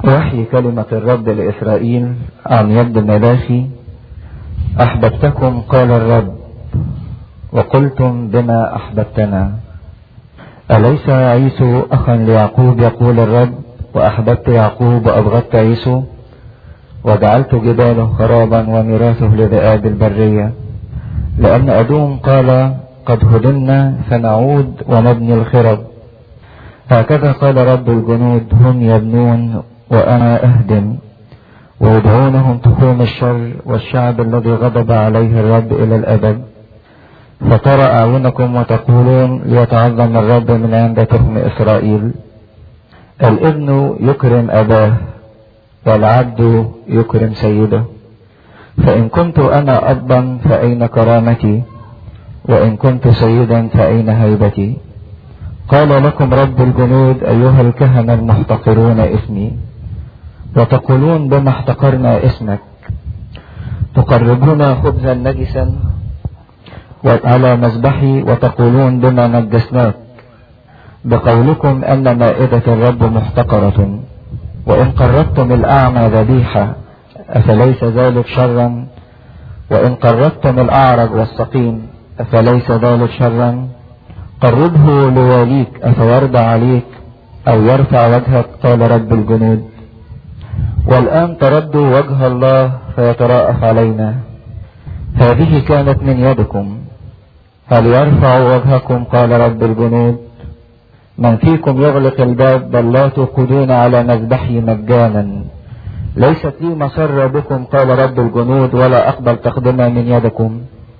وحي كلمة الرب لإسرائيل عن يد ملاخي أحببتكم قال الرب وقلتم بما أحببتنا أليس عيسو أخا ليعقوب يقول الرب وأحببت يعقوب وأبغضت عيسو وجعلت جباله خرابا وميراثه لذئاب البرية لأن أدوم قال قد هدمنا فنعود ونبني الخرب هكذا قال رب الجنود هم يبنون وأنا أهدم ويدعونهم تخوم الشر والشعب الذي غضب عليه الرب إلى الأبد فترى أعينكم وتقولون ليتعظم الرب من عند تخم إسرائيل الابن يكرم أباه والعبد يكرم سيده فإن كنت أنا أبا فأين كرامتي وإن كنت سيدا فأين هيبتي قال لكم رب الجنود أيها الكهنة المحتقرون اسمي وتقولون بما احتقرنا اسمك تقربون خبزا نجسا على مذبحي وتقولون بما نجسناك بقولكم أن مائدة الرب محتقرة وإن قربتم الأعمى ذبيحة أفليس ذلك شرا وإن قربتم الأعرج والسقيم أفليس ذلك شرا قربه لواليك أفيرضى عليك أو يرفع وجهك قال رب الجنود والآن تردوا وجه الله فيتراءف علينا هذه كانت من يدكم هل يرفع وجهكم قال رب الجنود من فيكم يغلق الباب بل لا توقدون على مذبحي مجانا ليست لي مسر بكم قال رب الجنود ولا أقبل تقدمها من يدكم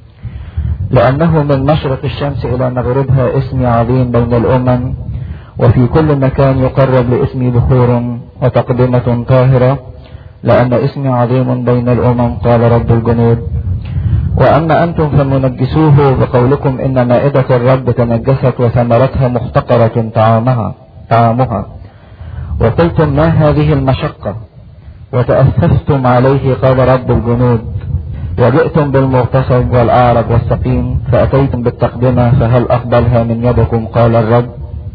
لأنه من مشرق الشمس إلى مغربها اسمي عظيم بين الأمم وفي كل مكان يقرب لاسمي بخور وتقدمة طاهرة لأن اسمي عظيم بين الأمم قال رب الجنود وأما أنتم فمنجسوه بقولكم إن مائدة الرب تنجست وثمرتها محتقرة طعامها طعامها وقلتم ما هذه المشقة وتأسستم عليه قال رب الجنود وجئتم بالمغتصب والأعرج والسقيم فأتيتم بالتقدمة فهل أقبلها من يدكم قال الرب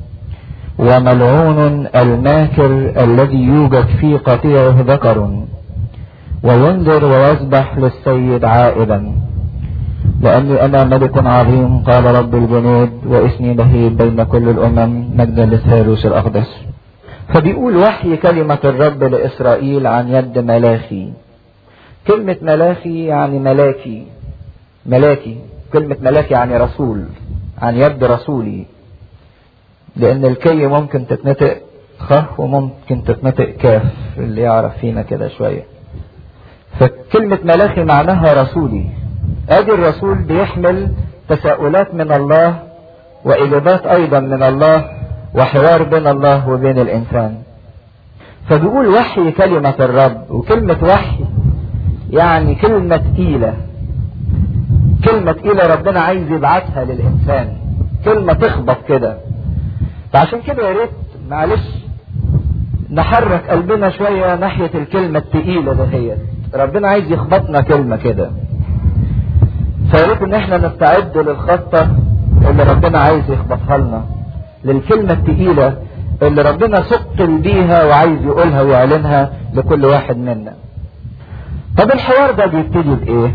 وملعون الماكر الذي يوجد في قطيعه ذكر وينذر ويسبح للسيد عائدا لأني أنا ملك عظيم قال رب الجنود واسمي بهيد بين كل الأمم مجدا للثالوث الأقدس فبيقول وحي كلمة الرب لإسرائيل عن يد ملاخي كلمة ملاخي يعني ملاكي ملاكي كلمة ملاكي يعني رسول عن يد رسولي لأن الكي ممكن تتنطق خ وممكن تتنطق كاف اللي يعرف فينا كده شوية فكلمة ملاخي معناها رسولي ادي الرسول بيحمل تساؤلات من الله واجابات ايضا من الله وحوار بين الله وبين الانسان فبيقول وحي كلمة الرب وكلمة وحي يعني كلمة تقيلة كلمة تقيلة ربنا عايز يبعتها للإنسان كلمة تخبط كده فعشان كده يا ريت معلش نحرك قلبنا شوية ناحية الكلمة التقيلة دهيت ربنا عايز يخبطنا كلمة كده فياريت ان احنا نستعد للخطة اللي ربنا عايز يخبطها لنا للكلمة التقيلة اللي ربنا ثقل بيها وعايز يقولها ويعلنها لكل واحد منا طب الحوار ده بيبتدي بايه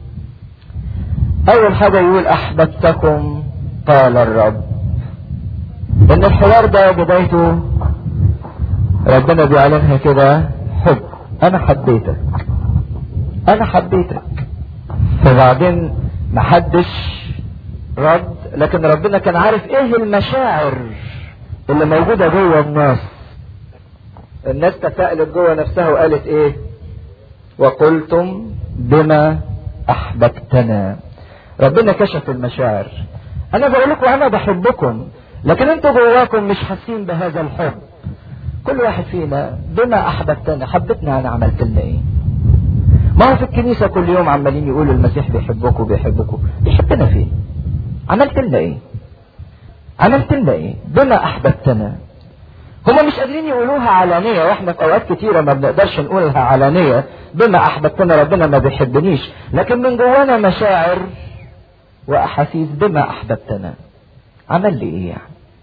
اول حاجة يقول احببتكم قال الرب ان الحوار ده بدايته ربنا بيعلنها كده حب انا حبيتك انا حبيتك فبعدين محدش رد لكن ربنا كان عارف ايه المشاعر اللي موجوده جوه الناس الناس تساءلت جوه نفسها وقالت ايه وقلتم بما احببتنا ربنا كشف المشاعر انا بقول لكم انا بحبكم لكن انتوا جواكم مش حاسين بهذا الحب كل واحد فينا بما احببتنا حبتنا انا عملت لنا ايه ما هو في الكنيسة كل يوم عمالين يقولوا المسيح بيحبكم بيحبكم بيحبنا فين عملت لنا ايه عملت لنا ايه بما احببتنا هما مش قادرين يقولوها علانية واحنا في اوقات كتيرة ما بنقدرش نقولها علانية بما احببتنا ربنا ما بيحبنيش لكن من جوانا مشاعر واحاسيس بما احببتنا عمل لي ايه يعني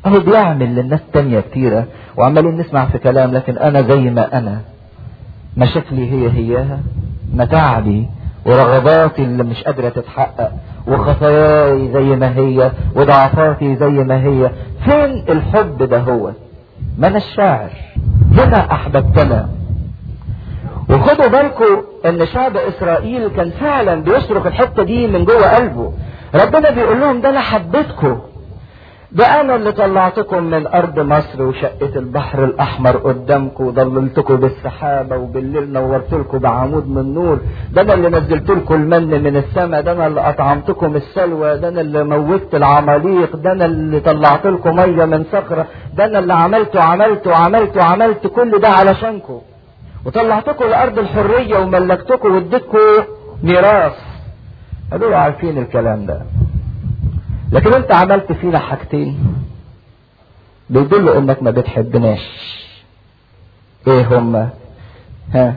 اهو بيعمل للناس تانية كتيرة وعمالين نسمع في كلام لكن انا زي ما انا مشاكلي هي هياها متاعبي ورغباتي اللي مش قادرة تتحقق وخطاياي زي ما هي وضعفاتي زي ما هي فين الحب ده هو ما انا الشاعر هنا احببتنا وخدوا بالكم ان شعب اسرائيل كان فعلا بيصرخ الحته دي من جوه قلبه ربنا بيقول لهم ده انا حبيتكم ده انا اللي طلعتكم من ارض مصر وشقت البحر الاحمر قدامكم وضللتكم بالسحابه وبالليل نورت لكم بعمود من نور ده انا اللي نزلت لكم المن من السماء ده انا اللي اطعمتكم السلوى ده انا اللي موتت العماليق ده انا اللي طلعت لكم ميه من صخره ده انا اللي عملت وعملت وعملت وعملت كل ده علشانكم وطلعتكم لارض الحريه وملكتكم واديتكم ميراث قالوا عارفين الكلام ده لكن انت عملت فينا حاجتين بيدلوا انك ما بتحبناش ايه هما ها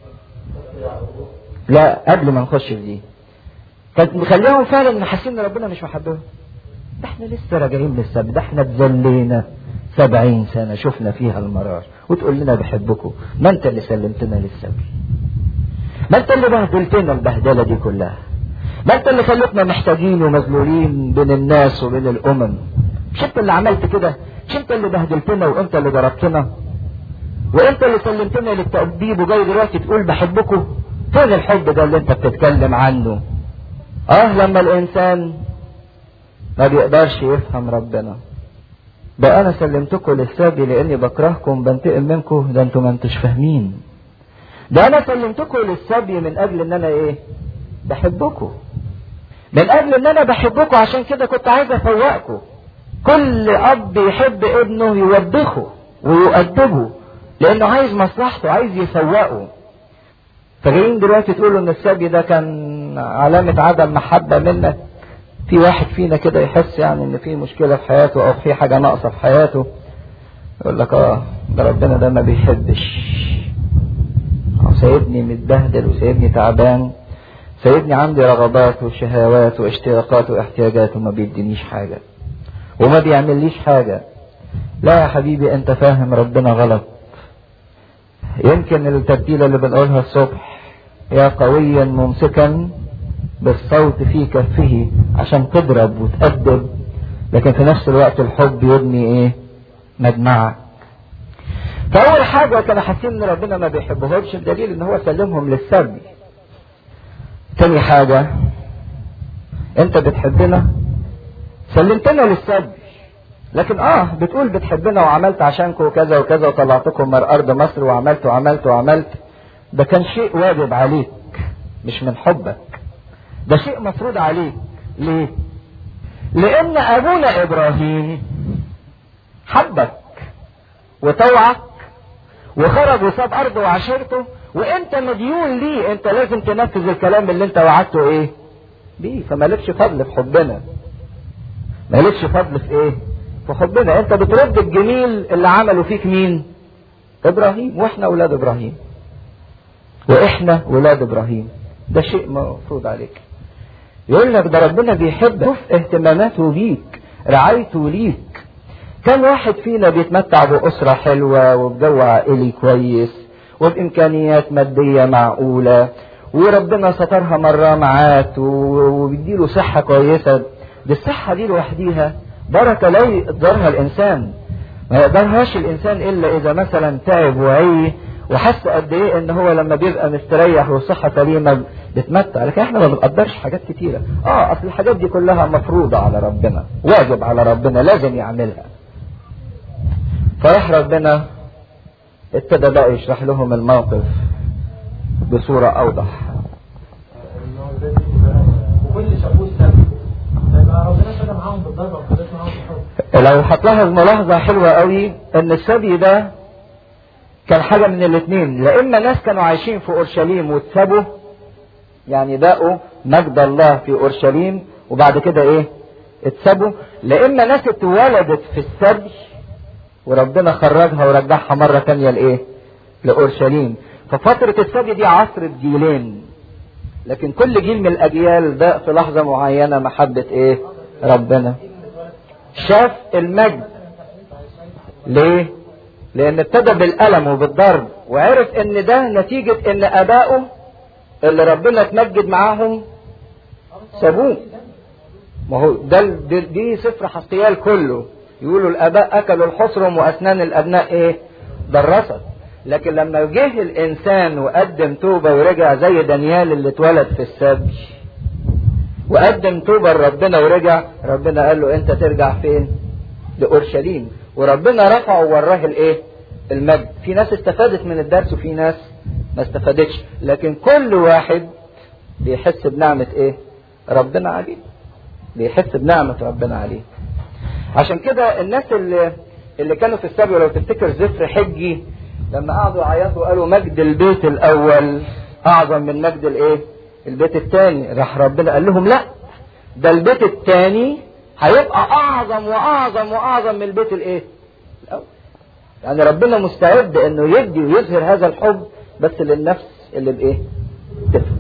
لا قبل ما نخش في دي كانت مخليهم فعلا حاسين ان ربنا مش محبهم ده احنا لسه راجعين من السبت ده احنا اتذلينا سبعين سنة شفنا فيها المرار وتقول لنا بحبكم ما انت اللي سلمتنا للسبي ما انت اللي بهدلتنا البهدلة دي كلها ما انت اللي خلتنا محتاجين ومذلولين بين الناس وبين الامم مش انت اللي عملت كده مش انت اللي بهدلتنا وانت اللي ضربتنا وانت اللي سلمتنا للتأديب وجاي دلوقتي تقول بحبكم فين الحب ده اللي انت بتتكلم عنه اه لما الانسان ما بيقدرش يفهم ربنا ده انا سلمتكم للسبي لاني بكرهكم بنتقم منكم ده انتوا ما انتوش فاهمين ده انا سلمتكم للسبي من اجل ان انا ايه بحبكم من اجل ان انا بحبكم عشان كده كنت عايز افوقكم كل اب يحب ابنه يوبخه ويؤدبه لانه عايز مصلحته عايز يفوقه فجايين دلوقتي تقولوا ان السبي ده كان علامة عدم محبة منك في واحد فينا كده يحس يعني ان في مشكلة في حياته او في حاجة ناقصة في حياته يقول لك اه ده ربنا ده ما بيحبش سايبني متبهدل وسايبني تعبان سايبني عندي رغبات وشهوات واشتياقات واحتياجات وما بيدينيش حاجة وما بيعمليش حاجة لا يا حبيبي انت فاهم ربنا غلط يمكن الترتيلة اللي بنقولها الصبح يا قويا ممسكا بالصوت في كفه عشان تضرب وتأدب لكن في نفس الوقت الحب يبني ايه مجمعك فأول حاجة كانوا حاسين ان ربنا ما بيحبهمش بدليل ان هو سلمهم للسبي تاني حاجة انت بتحبنا سلمتنا للسبي لكن اه بتقول بتحبنا وعملت عشانكم وكذا وكذا وطلعتكم من ارض مصر وعملت وعملت وعملت ده كان شيء واجب عليك مش من حبك ده شيء مفروض عليك ليه لان ابونا ابراهيم حبك وطوعك وخرج وساب ارضه وعشيرته وانت مديون ليه انت لازم تنفذ الكلام اللي انت وعدته ايه بيه فمالكش فضل في حبنا مالكش فضل في ايه في حبنا انت بترد الجميل اللي عمله فيك مين ابراهيم واحنا اولاد ابراهيم واحنا ولاد ابراهيم ده شيء مفروض عليك يقول لك ده ربنا بيحب شوف اهتماماته بيك رعايته ليك كم واحد فينا بيتمتع بأسرة حلوة وبجو عائلي كويس وبإمكانيات مادية معقولة وربنا سترها مرة معاك وبيديله صحة كويسة دي الصحة دي لوحديها بركة لا يقدرها الإنسان ما يقدرهاش الإنسان إلا إذا مثلا تعب وعي وحس قد إيه إن هو لما بيبقى مستريح والصحة سليمة بتمتع لكن إحنا ما بنقدرش حاجات كتيرة آه أصل الحاجات دي كلها مفروضة على ربنا واجب على ربنا لازم يعملها فراح ربنا ابتدى بقى يشرح لهم الموقف بصورة أوضح وكل شافوه السبب يبقى ربنا ابتدى معاهم بالضربه وابتدى معاهم بالحب لو هتلاحظ ملاحظة حلوة قوي ان السبي ده كان حاجة من الاثنين لا اما ناس كانوا عايشين في اورشليم واتسبوا يعني بقوا مجد الله في اورشليم وبعد كده ايه اتسبوا لا اما ناس اتولدت في السبي وربنا خرجها ورجعها مرة تانية لايه لاورشليم ففترة السبي دي عصر جيلين لكن كل جيل من الاجيال ده في لحظة معينة محبة ايه ربنا شاف المجد ليه لان ابتدى بالالم وبالضرب وعرف ان ده نتيجة ان ابائه اللي ربنا اتمجد معاهم سابوه ما هو ده دي, دي سفر حسقيال كله يقولوا الاباء اكلوا الحصرم واسنان الابناء ايه درست لكن لما جه الانسان وقدم توبه ورجع زي دانيال اللي اتولد في السبي وقدم توبه لربنا ورجع ربنا قال له انت ترجع فين لاورشليم وربنا رفعه ووراه الايه المجد في ناس استفادت من الدرس وفي ناس ما استفادتش لكن كل واحد بيحس بنعمه ايه ربنا عليه بيحس بنعمه ربنا عليه عشان كده الناس اللي اللي كانوا في السبي ولو تفتكر زفر حجي لما قعدوا يعيطوا قالوا مجد البيت الاول اعظم من مجد الايه البيت الثاني راح ربنا قال لهم لا ده البيت الثاني هيبقى اعظم واعظم واعظم من البيت الايه الاول يعني ربنا مستعد انه يدي ويظهر هذا الحب بس للنفس اللي بايه تفهم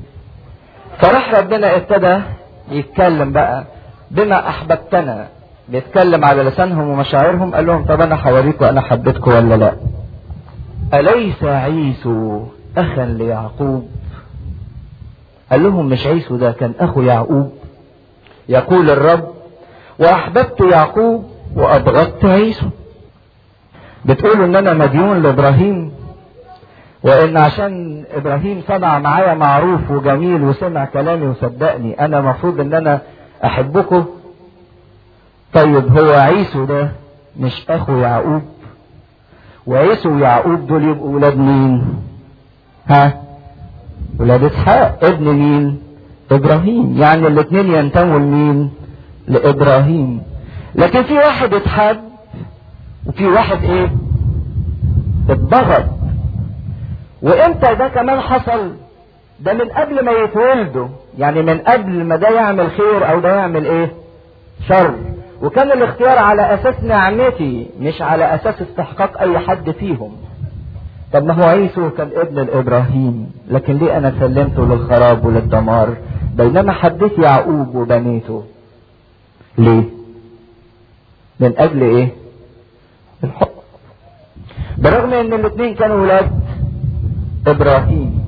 فراح ربنا ابتدى يتكلم بقى بما احببتنا بيتكلم على لسانهم ومشاعرهم قال لهم طب انا هوريكم انا حبيتكم ولا لا اليس عيسو اخا ليعقوب قال لهم مش عيسو ده كان اخو يعقوب يقول الرب واحببت يعقوب وابغضت عيسو بتقولوا ان انا مديون لابراهيم وان عشان ابراهيم صنع معايا معروف وجميل وسمع كلامي وصدقني انا مفروض ان انا احبكم طيب هو عيسو ده مش اخو يعقوب وعيسو ويعقوب دول يبقوا ولاد مين ها ولاد اسحاق ابن مين ابراهيم يعني الاثنين ينتموا لمين لابراهيم لكن في واحد اتحب وفي واحد ايه اتبغض وامتى ده كمان حصل ده من قبل ما يتولدوا يعني من قبل ما ده يعمل خير او ده يعمل ايه شر وكان الاختيار على اساس نعمتي مش على اساس استحقاق اي حد فيهم طب ما هو عيسو كان ابن الابراهيم لكن ليه انا سلمته للخراب وللدمار بينما حبيت يعقوب وبنيته ليه من اجل ايه الحب برغم ان الاثنين كانوا ولاد ابراهيم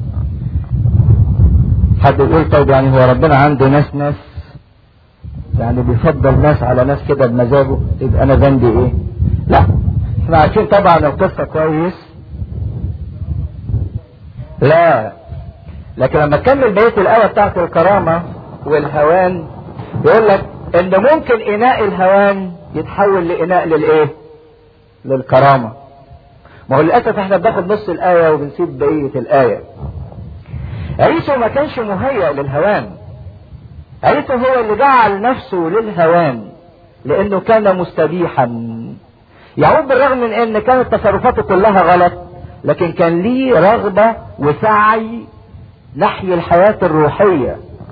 حد يقول طيب يعني هو ربنا عنده ناس ناس يعني بيفضل ناس على ناس كده بمزاجه يبقى انا ذنبي ايه لا احنا عارفين طبعا القصه كويس لا لكن لما تكمل بقيه الايه بتاعت الكرامه والهوان يقول لك ان ممكن اناء الهوان يتحول لاناء للايه للكرامه ما هو للاسف احنا بناخد نص الايه وبنسيب بقيه الايه عيسو ما كانش مهيأ للهوان عيسو هو اللي جعل نفسه للهوان لانه كان مستبيحا يعود بالرغم من ان كانت تصرفاته كلها غلط لكن كان ليه رغبة وسعي نحي الحياة الروحية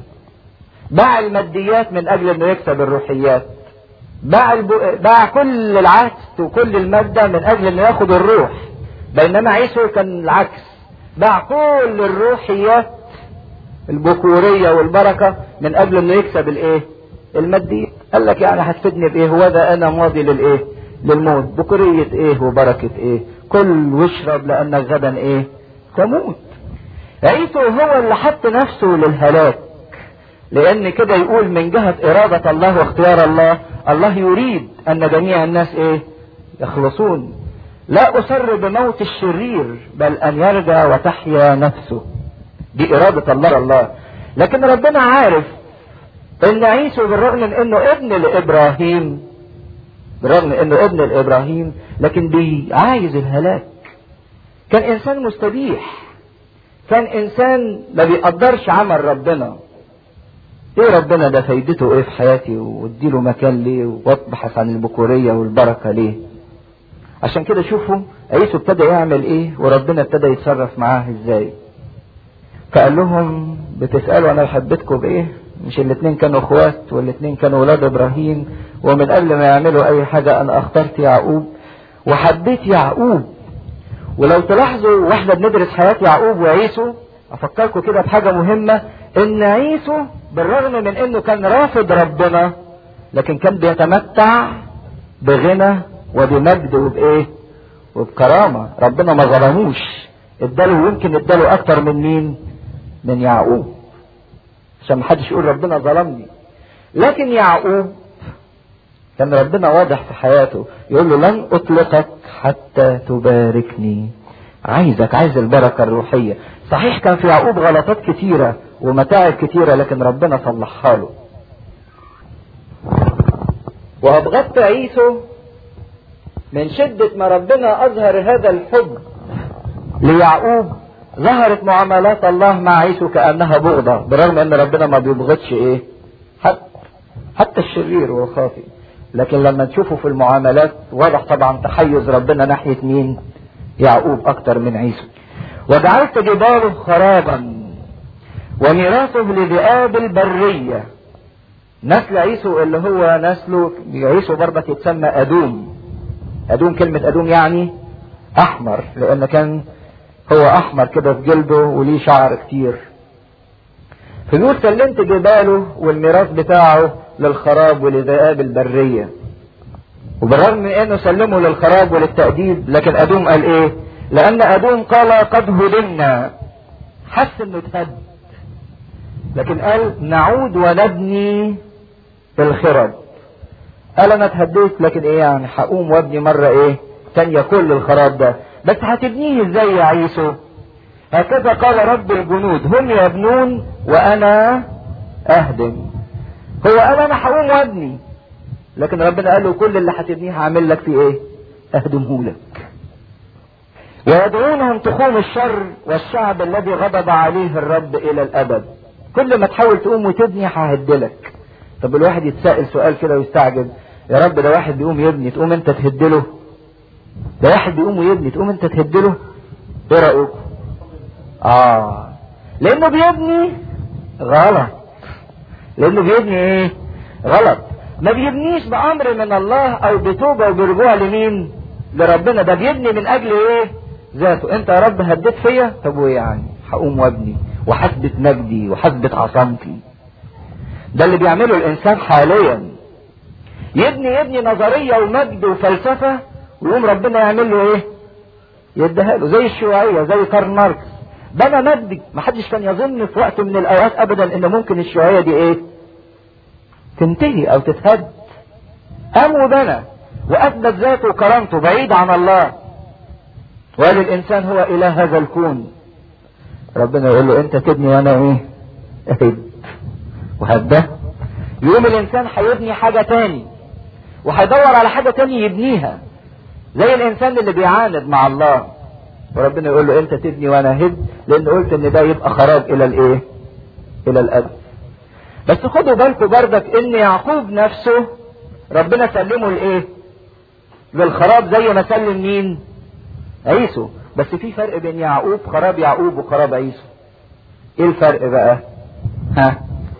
باع الماديات من اجل انه يكسب الروحيات باع, الب... باع كل العكس وكل المادة من اجل انه ياخد الروح بينما عيسو كان العكس باع كل الروحيات البكورية والبركة من اجل انه يكسب الايه المادية قال لك يعني هتفيدني بايه هو ده انا ماضي للايه للموت بكورية ايه وبركة ايه كل واشرب لانك غدا ايه تموت عيسو هو اللي حط نفسه للهلاك لان كده يقول من جهة ارادة الله واختيار الله الله يريد ان جميع الناس ايه يخلصون لا اصر بموت الشرير بل ان يرجع وتحيا نفسه دي ارادة الله الله لكن ربنا عارف ان عيسو بالرغم من انه ابن لابراهيم بالرغم من انه ابن لابراهيم لكن بيعايز الهلاك كان انسان مستبيح كان انسان ما بيقدرش عمل ربنا ايه ربنا ده فايدته ايه في حياتي واديله مكان ليه وابحث عن البكورية والبركة ليه عشان كده شوفوا عيسو ابتدى يعمل ايه وربنا ابتدى يتصرف معاه ازاي فقال لهم بتسألوا انا حبيتكم بايه مش الاتنين كانوا اخوات والاتنين كانوا ولاد ابراهيم ومن قبل ما يعملوا اي حاجة انا اخترت يعقوب وحبيت يعقوب ولو تلاحظوا واحنا بندرس حياة يعقوب وعيسو افكركم كده بحاجة مهمة ان عيسو بالرغم من انه كان رافض ربنا لكن كان بيتمتع بغنى وبمجد وبايه وبكرامة ربنا ما ظلموش اداله يمكن اداله اكتر من مين من يعقوب عشان محدش يقول ربنا ظلمني لكن يعقوب كان ربنا واضح في حياته يقول له لن اطلقك حتى تباركني عايزك عايز البركة الروحية صحيح كان في يعقوب غلطات كتيرة ومتاعب كتيرة لكن ربنا صلحها له وأبغضت عيسو من شدة ما ربنا أظهر هذا الحب ليعقوب ظهرت معاملات الله مع عيسو كأنها بغضة بالرغم أن ربنا ما بيبغضش إيه حتى حتى الشرير والخاطئ لكن لما تشوفوا في المعاملات واضح طبعا تحيز ربنا ناحية مين يعقوب أكتر من عيسو وجعلت جباله خرابا وميراثه لذئاب البرية نسل عيسو اللي هو نسله عيسو برضك يتسمى أدوم أدوم كلمة أدوم يعني أحمر لأن كان هو أحمر كده في جلده وليه شعر كتير فبيقول سلمت جباله والميراث بتاعه للخراب ولذئاب البرية وبالرغم من انه سلمه للخراب وللتأديب لكن ادوم قال ايه لان ادوم قال قد هدمنا حس انه اتهد لكن قال نعود ونبني الخرب قال انا اتهديت لكن ايه يعني هقوم وابني مرة ايه تانية كل الخراب ده بس هتبنيه ازاي يا عيسو هكذا قال رب الجنود هم يبنون وانا اهدم هو قال انا هقوم وابني لكن ربنا قال له كل اللي هتبنيه هعمل لك فيه ايه اهدمه لك ويدعونهم تخوم الشر والشعب الذي غضب عليه الرب الى الابد كل ما تحاول تقوم وتبني ههدلك طب الواحد يتساءل سؤال كده ويستعجب يا رب ده واحد بيقوم يبني تقوم انت تهدله ده واحد بيقوم ويبني تقوم انت تهدله ايه رايكم اه لانه بيبني غلط لانه بيبني ايه غلط ما بيبنيش بامر من الله او بتوبه وبرجوع لمين لربنا ده بيبني من اجل ايه ذاته انت يا رب هديت فيا طب وايه يعني هقوم وابني وحسبة مجدي وحسبة عصامتي ده اللي بيعمله الانسان حاليا يبني يبني نظرية ومجد وفلسفة ويقوم ربنا يعمل له ايه يديها له زي الشيوعية زي كارل ماركس بنى مجد محدش كان يظن في وقت من الاوقات ابدا ان ممكن الشيوعية دي ايه تنتهي او تتهد قام وبنى واثبت ذاته وكرامته بعيد عن الله وقال الانسان هو اله هذا الكون ربنا يقول له انت تبني وانا ايه اهد وهده يقوم الانسان هيبني حاجة تاني وهيدور على حاجة تاني يبنيها زي الانسان اللي بيعاند مع الله وربنا يقول له انت تبني وانا هد لان قلت ان ده يبقى خراب الى الايه الى الابد بس خدوا بالكم بردك ان يعقوب نفسه ربنا سلمه لايه للخراب زي ما سلم مين عيسو بس في فرق بين يعقوب خراب يعقوب وخراب عيسو ايه الفرق بقى ها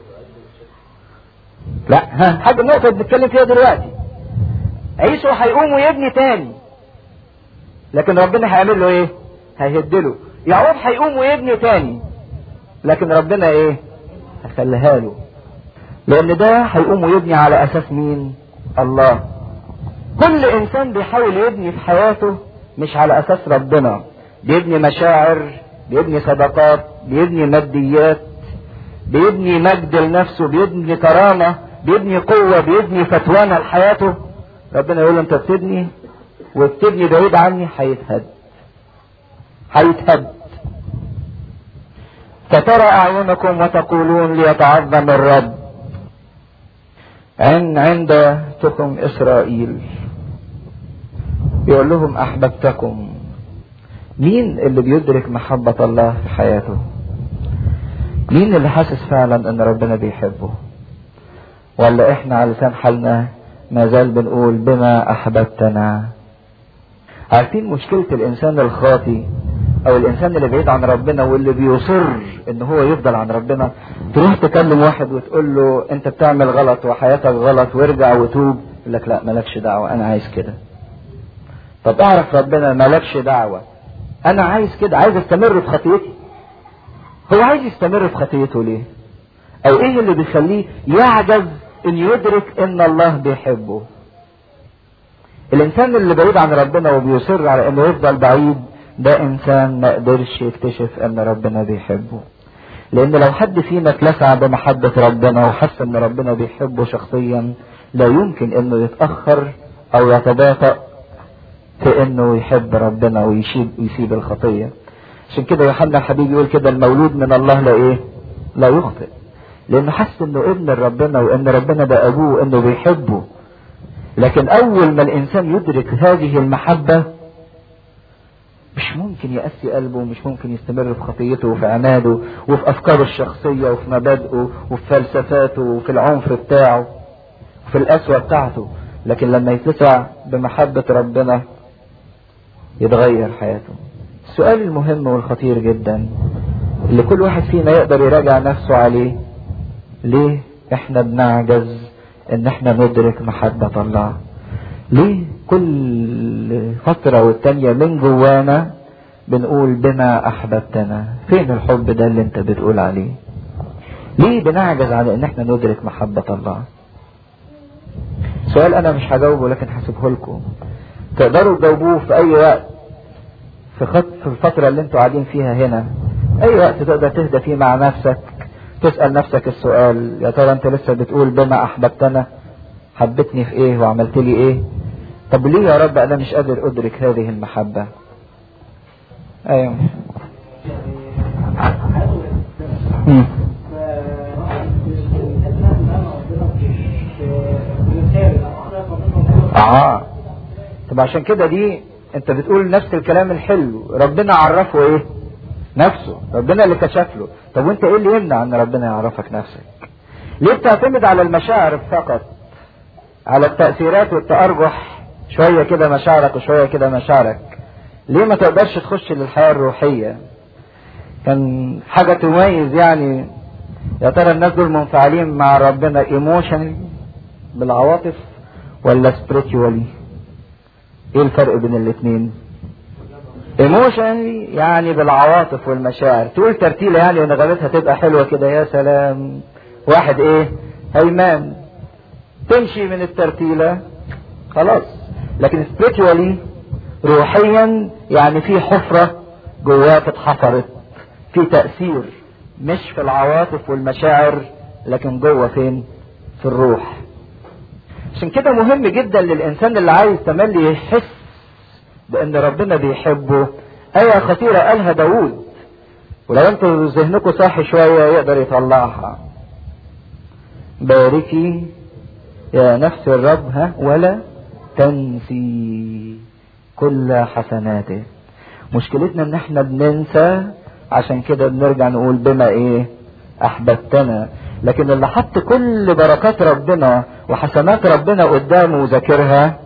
لا ها حاجه النقطه بنتكلم فيها دلوقتي عيسو هيقوم ويبني تاني لكن ربنا هيعمل له ايه هيهدله يعقوب هيقوم ويبني تاني لكن ربنا ايه هيخليها له لان ده هيقوم ويبني على اساس مين الله كل انسان بيحاول يبني في حياته مش على اساس ربنا بيبني مشاعر بيبني صداقات بيبني ماديات بيبني مجد لنفسه بيبني كرامة بيبني قوة بيبني فتوانة لحياته ربنا يقول له انت بتبني وبتبني بعيد عني هيتهد هيتهد فترى اعينكم وتقولون ليتعظم الرب عن عند تخم اسرائيل يقول لهم احببتكم مين اللي بيدرك محبة الله في حياته مين اللي حاسس فعلا ان ربنا بيحبه ولا احنا على لسان حالنا ما زال بنقول بما احببتنا عارفين مشكلة الانسان الخاطي او الانسان اللي بعيد عن ربنا واللي بيصر ان هو يفضل عن ربنا تروح تكلم واحد وتقول له انت بتعمل غلط وحياتك غلط وارجع وتوب يقول لك لا مالكش دعوة انا عايز كده طب اعرف ربنا مالكش دعوة انا عايز كده عايز استمر في خطيتي هو عايز يستمر في خطيته ليه او ايه اللي بيخليه يعجز ان يدرك ان الله بيحبه الانسان اللي بعيد عن ربنا وبيصر على انه يفضل بعيد ده انسان ما قدرش يكتشف ان ربنا بيحبه لان لو حد فينا اتلسع بمحبة ربنا وحس ان ربنا بيحبه شخصيا لا يمكن انه يتأخر او يتباطأ في انه يحب ربنا ويسيب ويسيب الخطية عشان كده يوحنا الحبيب يقول كده المولود من الله لا ايه لا يخطئ لانه حس انه ابن ربنا وان ربنا ده ابوه وانه بيحبه لكن اول ما الانسان يدرك هذه المحبة مش ممكن يأسي قلبه ومش ممكن يستمر في خطيته وفي عناده وفي افكاره الشخصية وفي مبادئه وفي فلسفاته وفي العنف بتاعه وفي القسوة بتاعته لكن لما يتسع بمحبة ربنا يتغير حياته السؤال المهم والخطير جدا اللي كل واحد فينا يقدر يراجع نفسه عليه ليه احنا بنعجز ان احنا ندرك محبة الله ليه كل فترة والتانية من جوانا بنقول بما احببتنا فين الحب ده اللي انت بتقول عليه ليه بنعجز على ان احنا ندرك محبة الله سؤال انا مش هجاوبه لكن هسيبه لكم تقدروا تجاوبوه في اي وقت في خط في الفترة اللي انتوا قاعدين فيها هنا اي وقت تقدر تهدى فيه مع نفسك تسأل نفسك السؤال يا ترى انت لسه بتقول بما احببتنا حبتني في ايه وعملت لي ايه طب ليه يا رب انا مش قادر ادرك هذه المحبة ايوه مم. اه طب عشان كده دي انت بتقول نفس الكلام الحلو ربنا عرفه ايه نفسه ربنا اللي كشف له طب وانت ايه اللي يمنع ان ربنا يعرفك نفسك ليه بتعتمد على المشاعر فقط على التأثيرات والتأرجح شوية كده مشاعرك وشوية كده مشاعرك ليه ما تقدرش تخش للحياة الروحية كان حاجة تميز يعني يا ترى الناس دول منفعلين مع ربنا ايموشنال بالعواطف ولا spiritually ايه الفرق بين الاثنين ايموشنالي يعني بالعواطف والمشاعر تقول ترتيلة يعني ونغمتها تبقى حلوة كده يا سلام واحد ايه هيمان تمشي من الترتيلة خلاص لكن spiritually روحيا يعني في حفرة جواك اتحفرت في تأثير مش في العواطف والمشاعر لكن جوه فين في الروح عشان كده مهم جدا للإنسان اللي عايز تملي يحس بأن ربنا بيحبه آية خطيرة قالها داوود ولو انتوا ذهنكم صاحي شوية يقدر يطلعها باركي يا نفس الرب ها ولا تنسي كل حسناته مشكلتنا ان احنا بننسى عشان كده بنرجع نقول بما ايه احببتنا لكن اللي حط كل بركات ربنا وحسنات ربنا قدامه وذاكرها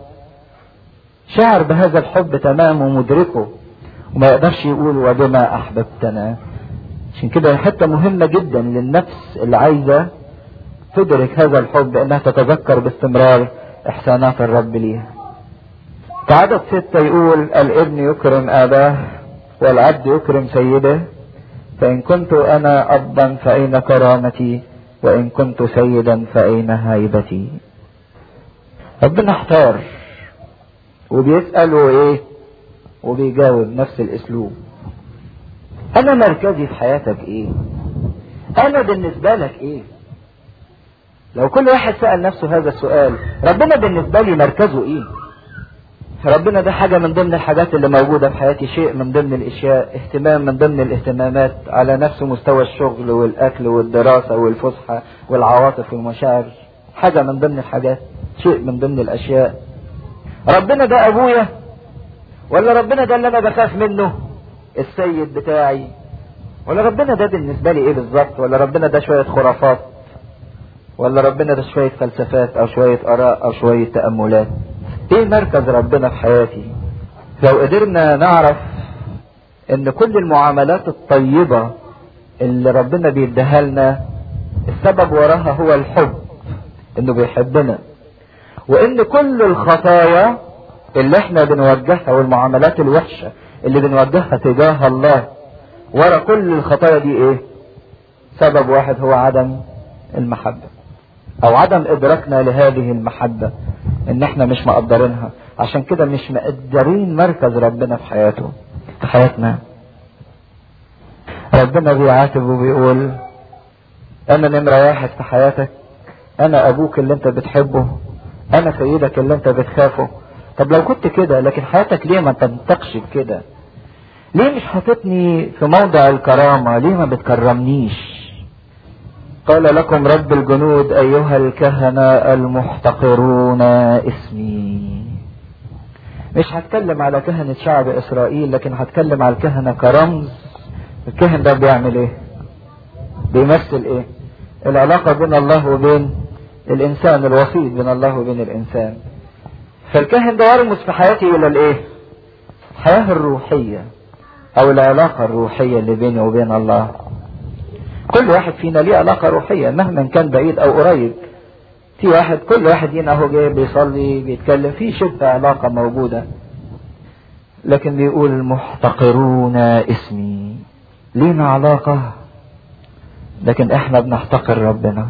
شعر بهذا الحب تمام ومدركه وما يقدرش يقول وبما احببتنا عشان كده حته مهمه جدا للنفس اللي عايزه تدرك هذا الحب انها تتذكر باستمرار احسانات الرب ليها في عدد ستة يقول الابن يكرم اباه والعبد يكرم سيده فان كنت انا ابا فاين كرامتي وان كنت سيدا فاين هيبتي ربنا احتار وبيسأل وايه وبيجاوب نفس الاسلوب انا مركزي في حياتك ايه انا بالنسبة لك ايه لو كل واحد سأل نفسه هذا السؤال ربنا بالنسبة لي مركزه ايه ربنا ده حاجة من ضمن الحاجات اللي موجودة في حياتي شيء من ضمن الاشياء اهتمام من ضمن الاهتمامات على نفس مستوى الشغل والاكل والدراسة والفسحة والعواطف والمشاعر حاجة من ضمن الحاجات شيء من ضمن الاشياء ربنا ده ابويا ولا ربنا ده اللي انا بخاف منه السيد بتاعي ولا ربنا ده بالنسبة لي ايه بالظبط ولا ربنا ده شوية خرافات ولا ربنا ده شوية فلسفات او شوية اراء او شوية تأملات ايه مركز ربنا في حياتي لو قدرنا نعرف ان كل المعاملات الطيبة اللي ربنا بيديها لنا السبب وراها هو الحب انه بيحبنا وان كل الخطايا اللي احنا بنوجهها والمعاملات الوحشة اللي بنوجهها تجاه الله ورا كل الخطايا دي ايه سبب واحد هو عدم المحبة او عدم ادراكنا لهذه المحبة ان احنا مش مقدرينها عشان كده مش مقدرين مركز ربنا في حياته في حياتنا ربنا بيعاتب وبيقول انا نمرة واحد في حياتك انا ابوك اللي انت بتحبه انا سيدك اللي انت بتخافه طب لو كنت كده لكن حياتك ليه ما تنطقش بكده ليه مش حاططني في موضع الكرامة ليه ما بتكرمنيش قال لكم رب الجنود ايها الكهنة المحتقرون اسمي مش هتكلم على كهنة شعب اسرائيل لكن هتكلم على الكهنة كرمز الكهن ده بيعمل ايه بيمثل ايه العلاقة بين الله وبين الانسان الوسيط بين الله وبين الانسان فالكاهن ده يرمز في حياتي الى الايه الحياة الروحية او العلاقة الروحية اللي بيني وبين الله كل واحد فينا ليه علاقة روحية مهما كان بعيد او قريب في واحد كل واحد فينا اهو جاي بيصلي بيتكلم في شبه علاقة موجودة لكن بيقول محتقرون اسمي لينا علاقة لكن احنا بنحتقر ربنا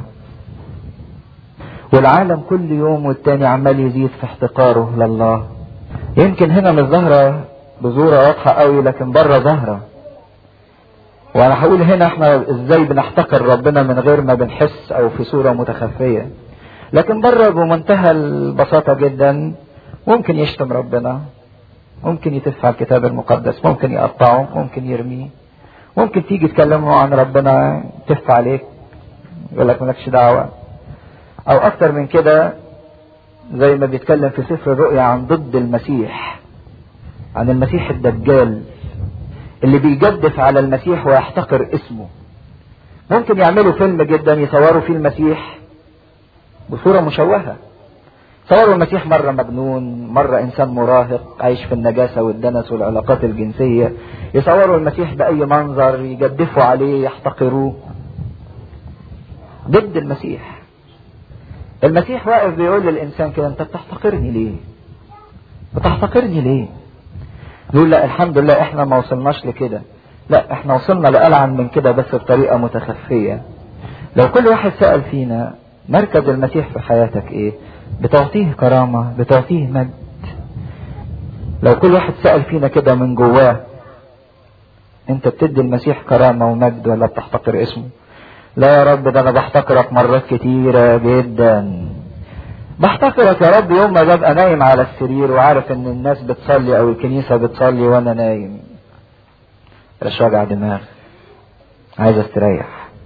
والعالم كل يوم والتاني عمال يزيد في احتقاره لله يمكن هنا مش ظاهرة بصورة واضحة قوي لكن بره ظاهرة وانا هقول هنا احنا ازاي بنحتقر ربنا من غير ما بنحس او في صورة متخفية لكن بره بمنتهى البساطة جدا ممكن يشتم ربنا ممكن يتف على الكتاب المقدس ممكن يقطعه ممكن يرميه ممكن تيجي تكلمه عن ربنا تف عليك يقول لك مالكش دعوة او اكتر من كده زي ما بيتكلم في سفر الرؤيا عن ضد المسيح عن المسيح الدجال اللي بيجدف على المسيح ويحتقر اسمه ممكن يعملوا فيلم جدا يصوروا فيه المسيح بصورة مشوهة صوروا المسيح مرة مجنون مرة إنسان مراهق عايش في النجاسة والدنس والعلاقات الجنسية يصوروا المسيح بأي منظر يجدفوا عليه يحتقروه ضد المسيح المسيح واقف بيقول للإنسان كده أنت بتحتقرني ليه بتحتقرني ليه يقول لا الحمد لله احنا ما وصلناش لكده لا احنا وصلنا لألعن من كده بس بطريقة متخفية لو كل واحد سأل فينا مركز المسيح في حياتك ايه بتعطيه كرامة بتعطيه مجد لو كل واحد سأل فينا كده من جواه انت بتدي المسيح كرامة ومجد ولا بتحتقر اسمه لا يا رب ده انا بحتقرك مرات كتيرة جدا بحتقرك يا رب يوم ما ببقى نايم على السرير وعارف ان الناس بتصلي او الكنيسة بتصلي وانا نايم مش وجع دماغ عايز استريح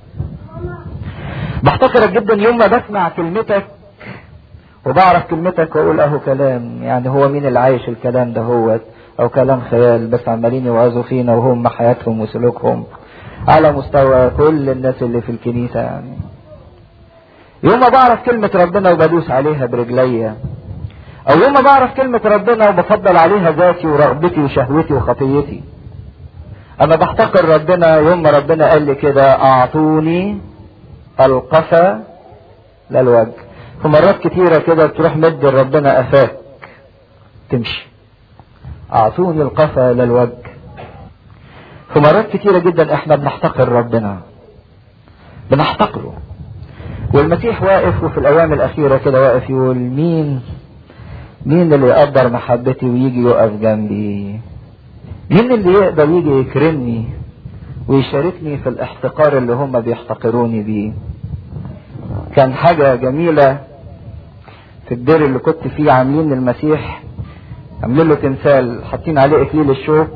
بحتقرك جدا يوم ما بسمع كلمتك وبعرف كلمتك واقول اهو كلام يعني هو مين اللي عايش الكلام ده هو او كلام خيال بس عمالين يوعظوا فينا وهم حياتهم وسلوكهم على مستوى كل الناس اللي في الكنيسة يعني يوم ما بعرف كلمة ربنا وبدوس عليها برجليا او يوم ما بعرف كلمة ربنا وبفضل عليها ذاتي ورغبتي وشهوتي وخطيتي انا بحتقر ربنا يوم ما ربنا قال لي كده اعطوني القفا للوجه في مرات كتيرة كده تروح مد ربنا قفاك تمشي اعطوني القفا للوجه في مرات كتيرة جدا احنا بنحتقر ربنا بنحتقره والمسيح واقف وفي الايام الاخيرة كده واقف يقول مين مين اللي يقدر محبتي ويجي يقف جنبي مين اللي يقدر يجي يكرمني ويشاركني في الاحتقار اللي هم بيحتقروني بيه كان حاجة جميلة في الدير اللي كنت فيه عاملين المسيح عاملين له تمثال حاطين عليه اكليل الشوك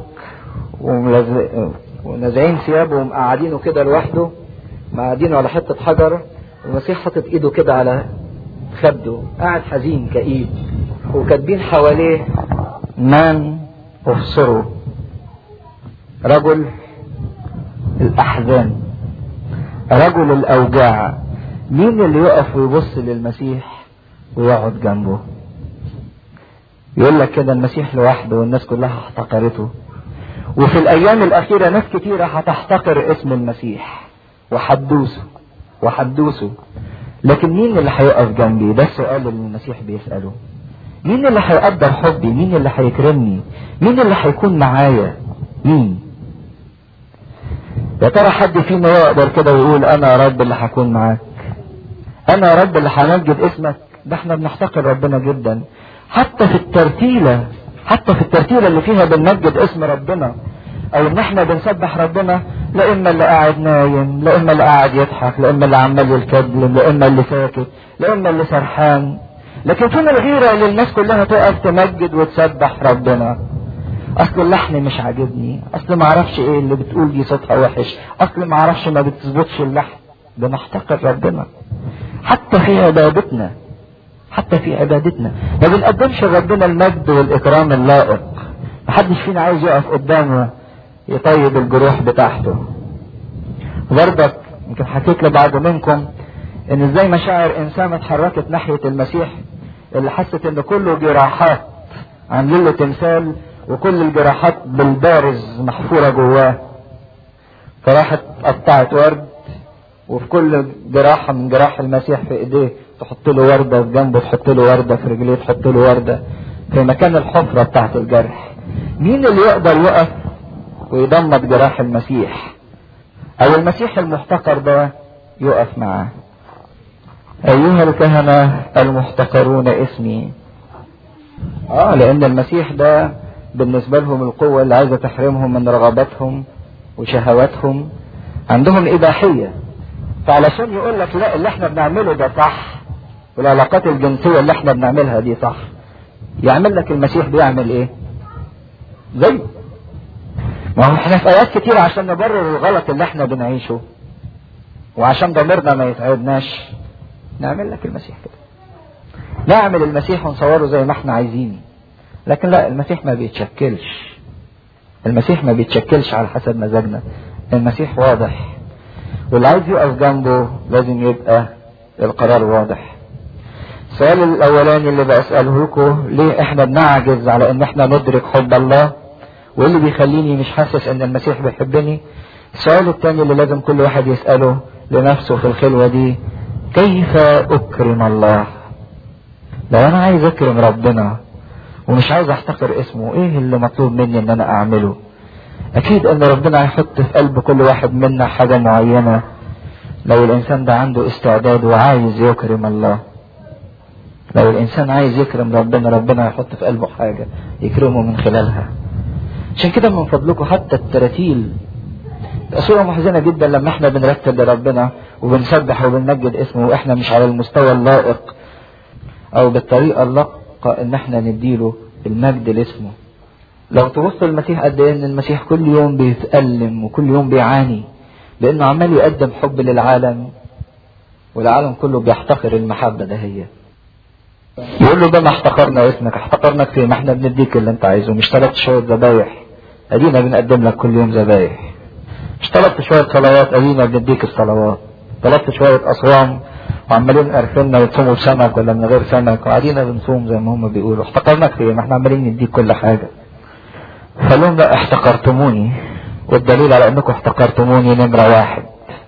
ونازعين ثيابه ومقعدينه كده لوحده مقعدينه على حتة حجر والمسيح حاطط ايده كده على خده قاعد حزين كئيب وكاتبين حواليه من افسره رجل الاحزان رجل الاوجاع مين اللي يقف ويبص للمسيح ويقعد جنبه يقول لك كده المسيح لوحده والناس كلها احتقرته وفي الايام الاخيره ناس كتيره هتحتقر اسم المسيح وحدوسه وحدوسه لكن مين اللي هيقف جنبي ده السؤال اللي المسيح بيساله مين اللي هيقدر حبي مين اللي هيكرمني مين اللي هيكون معايا مين يا ترى حد فينا يقدر كده ويقول انا يا رب اللي هكون معاك انا يا رب اللي همجد اسمك ده احنا بنحتقر ربنا جدا حتى في الترتيلة حتى في الترتيلة اللي فيها بنمجد اسم ربنا او ان احنا بنسبح ربنا لا اما اللي قاعد نايم لا اما اللي قاعد يضحك لا اما اللي عمال يتكلم لا اما اللي ساكت لا اما اللي سرحان لكن فين الغيرة اللي الناس كلها تقف تمجد وتسبح ربنا اصل اللحن مش عاجبني اصل ما اعرفش ايه اللي بتقول دي صوتها وحش اصل ما اعرفش ما بتظبطش اللحن بنحتقر ربنا حتى في عبادتنا حتى في عبادتنا ما بنقدمش لربنا المجد والاكرام اللائق محدش فينا عايز يقف قدامه يطيب الجروح بتاعته برضك يمكن حكيت لبعض منكم ان ازاي مشاعر انسان اتحركت ناحية المسيح اللي حست ان كله جراحات عاملين له تمثال وكل الجراحات بالبارز محفورة جواه فراحت قطعت ورد وفي كل جراحة من جراح المسيح في ايديه تحط له وردة في جنبه تحط له وردة في رجليه تحط له وردة في مكان الحفرة بتاعت الجرح مين اللي يقدر يقف ويضمد جراح المسيح او المسيح المحتقر ده يقف معاه ايها الكهنة المحتقرون اسمي اه لان المسيح ده بالنسبة لهم القوة اللي عايزة تحرمهم من رغباتهم وشهواتهم عندهم اباحية فعلشان يقول لك لا اللي احنا بنعمله ده صح والعلاقات الجنسية اللي احنا بنعملها دي صح يعمل لك المسيح بيعمل ايه زيه ما هو احنا في ايات كتير عشان نبرر الغلط اللي احنا بنعيشه وعشان ضميرنا ما يتعبناش نعمل لك المسيح كده نعمل المسيح ونصوره زي ما احنا عايزين لكن لا المسيح ما بيتشكلش المسيح ما بيتشكلش على حسب مزاجنا المسيح واضح واللي عايز يقف جنبه لازم يبقى القرار واضح السؤال الاولاني اللي بساله لكم ليه احنا بنعجز على ان احنا ندرك حب الله وايه اللي بيخليني مش حاسس ان المسيح بيحبني السؤال الثاني اللي لازم كل واحد يساله لنفسه في الخلوه دي كيف اكرم الله لو انا عايز اكرم ربنا ومش عايز احتقر اسمه ايه اللي مطلوب مني ان انا اعمله اكيد ان ربنا هيحط في قلب كل واحد منا حاجه معينه لو الانسان ده عنده استعداد وعايز يكرم الله لو الانسان عايز يكرم ربنا ربنا هيحط في قلبه حاجه يكرمه من خلالها عشان كده من فضلكم حتى التراتيل صورة محزنة جدا لما احنا بنرتب لربنا وبنسبح وبنمجد اسمه واحنا مش على المستوى اللائق او بالطريقة اللائقة ان احنا نديله المجد لاسمه لو تبص المسيح قد ايه ان المسيح كل يوم بيتألم وكل يوم بيعاني لانه عمال يقدم حب للعالم والعالم كله بيحتقر المحبة ده هي يقول له ده ما احتقرنا اسمك احتقرناك فيه ما احنا بنديك اللي انت عايزه مش طلبت شوية ذبايح ادينا بنقدم لك كل يوم ذبايح مش طلبت شوية صلوات ادينا بنديك الصلوات طلبت شوية اصوام وعمالين قرفنا وتصوموا بسمك ولا من غير سمك وقاعدين بنصوم زي ما هم بيقولوا احتقرناك فيه ما احنا عمالين نديك كل حاجة فلهم لا احتقرتموني والدليل على انكم احتقرتموني نمرة واحد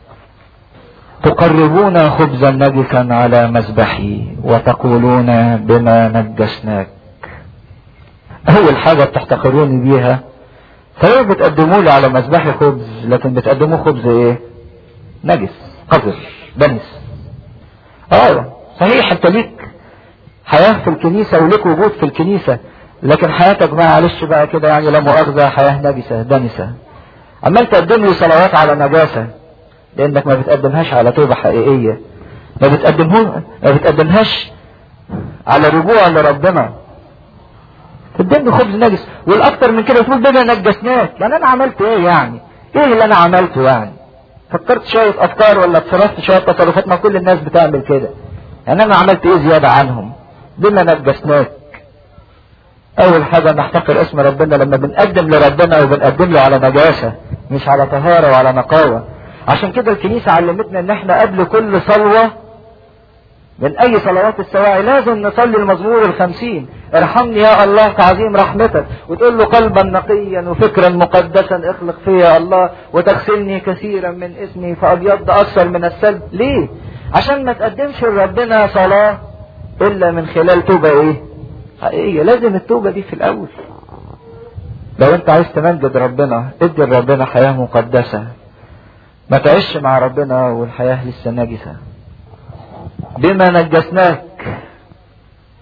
تقربون خبزا نجسا على مذبحي وتقولون بما نجسناك اول حاجة بتحتقروني بيها فهي بتقدموا لي على مذبحي خبز لكن بتقدموا خبز ايه نجس قذر دنس اه صحيح انت ليك حياة في الكنيسة وليك وجود في الكنيسة لكن حياتك معلش بقى كده يعني لا مؤاخذة حياة نجسة دنسة عمال تقدم لي صلوات على نجاسة لانك ما بتقدمهاش على توبة حقيقية ما بتقدمه ما بتقدمهاش على رجوع لربنا تقدم لي خبز نجس والاكتر من كده تقول ده نجسناك يعني انا عملت ايه يعني ايه اللي انا عملته يعني فكرت شوية افكار ولا اتصرفت شوية تصرفات ما كل الناس بتعمل كده يعني انا عملت ايه زيادة عنهم بما نجسناك اول حاجة نحتقر اسم ربنا لما بنقدم لربنا وبنقدم له على نجاسة مش على طهارة وعلى نقاوة عشان كده الكنيسة علمتنا ان احنا قبل كل صلوة من اي صلوات السواعي لازم نصلي المزمور الخمسين ارحمني يا الله كعظيم رحمتك وتقول له قلبا نقيا وفكرا مقدسا اخلق فيا يا الله وتغسلني كثيرا من اسمي فابيض اكثر من السلب ليه عشان ما تقدمش لربنا صلاة الا من خلال توبة ايه حقيقية لازم التوبة دي في الاول لو انت عايز تمجد ربنا ادي لربنا حياة مقدسة ما تعيش مع ربنا والحياة لسه نجسة بما نجسناك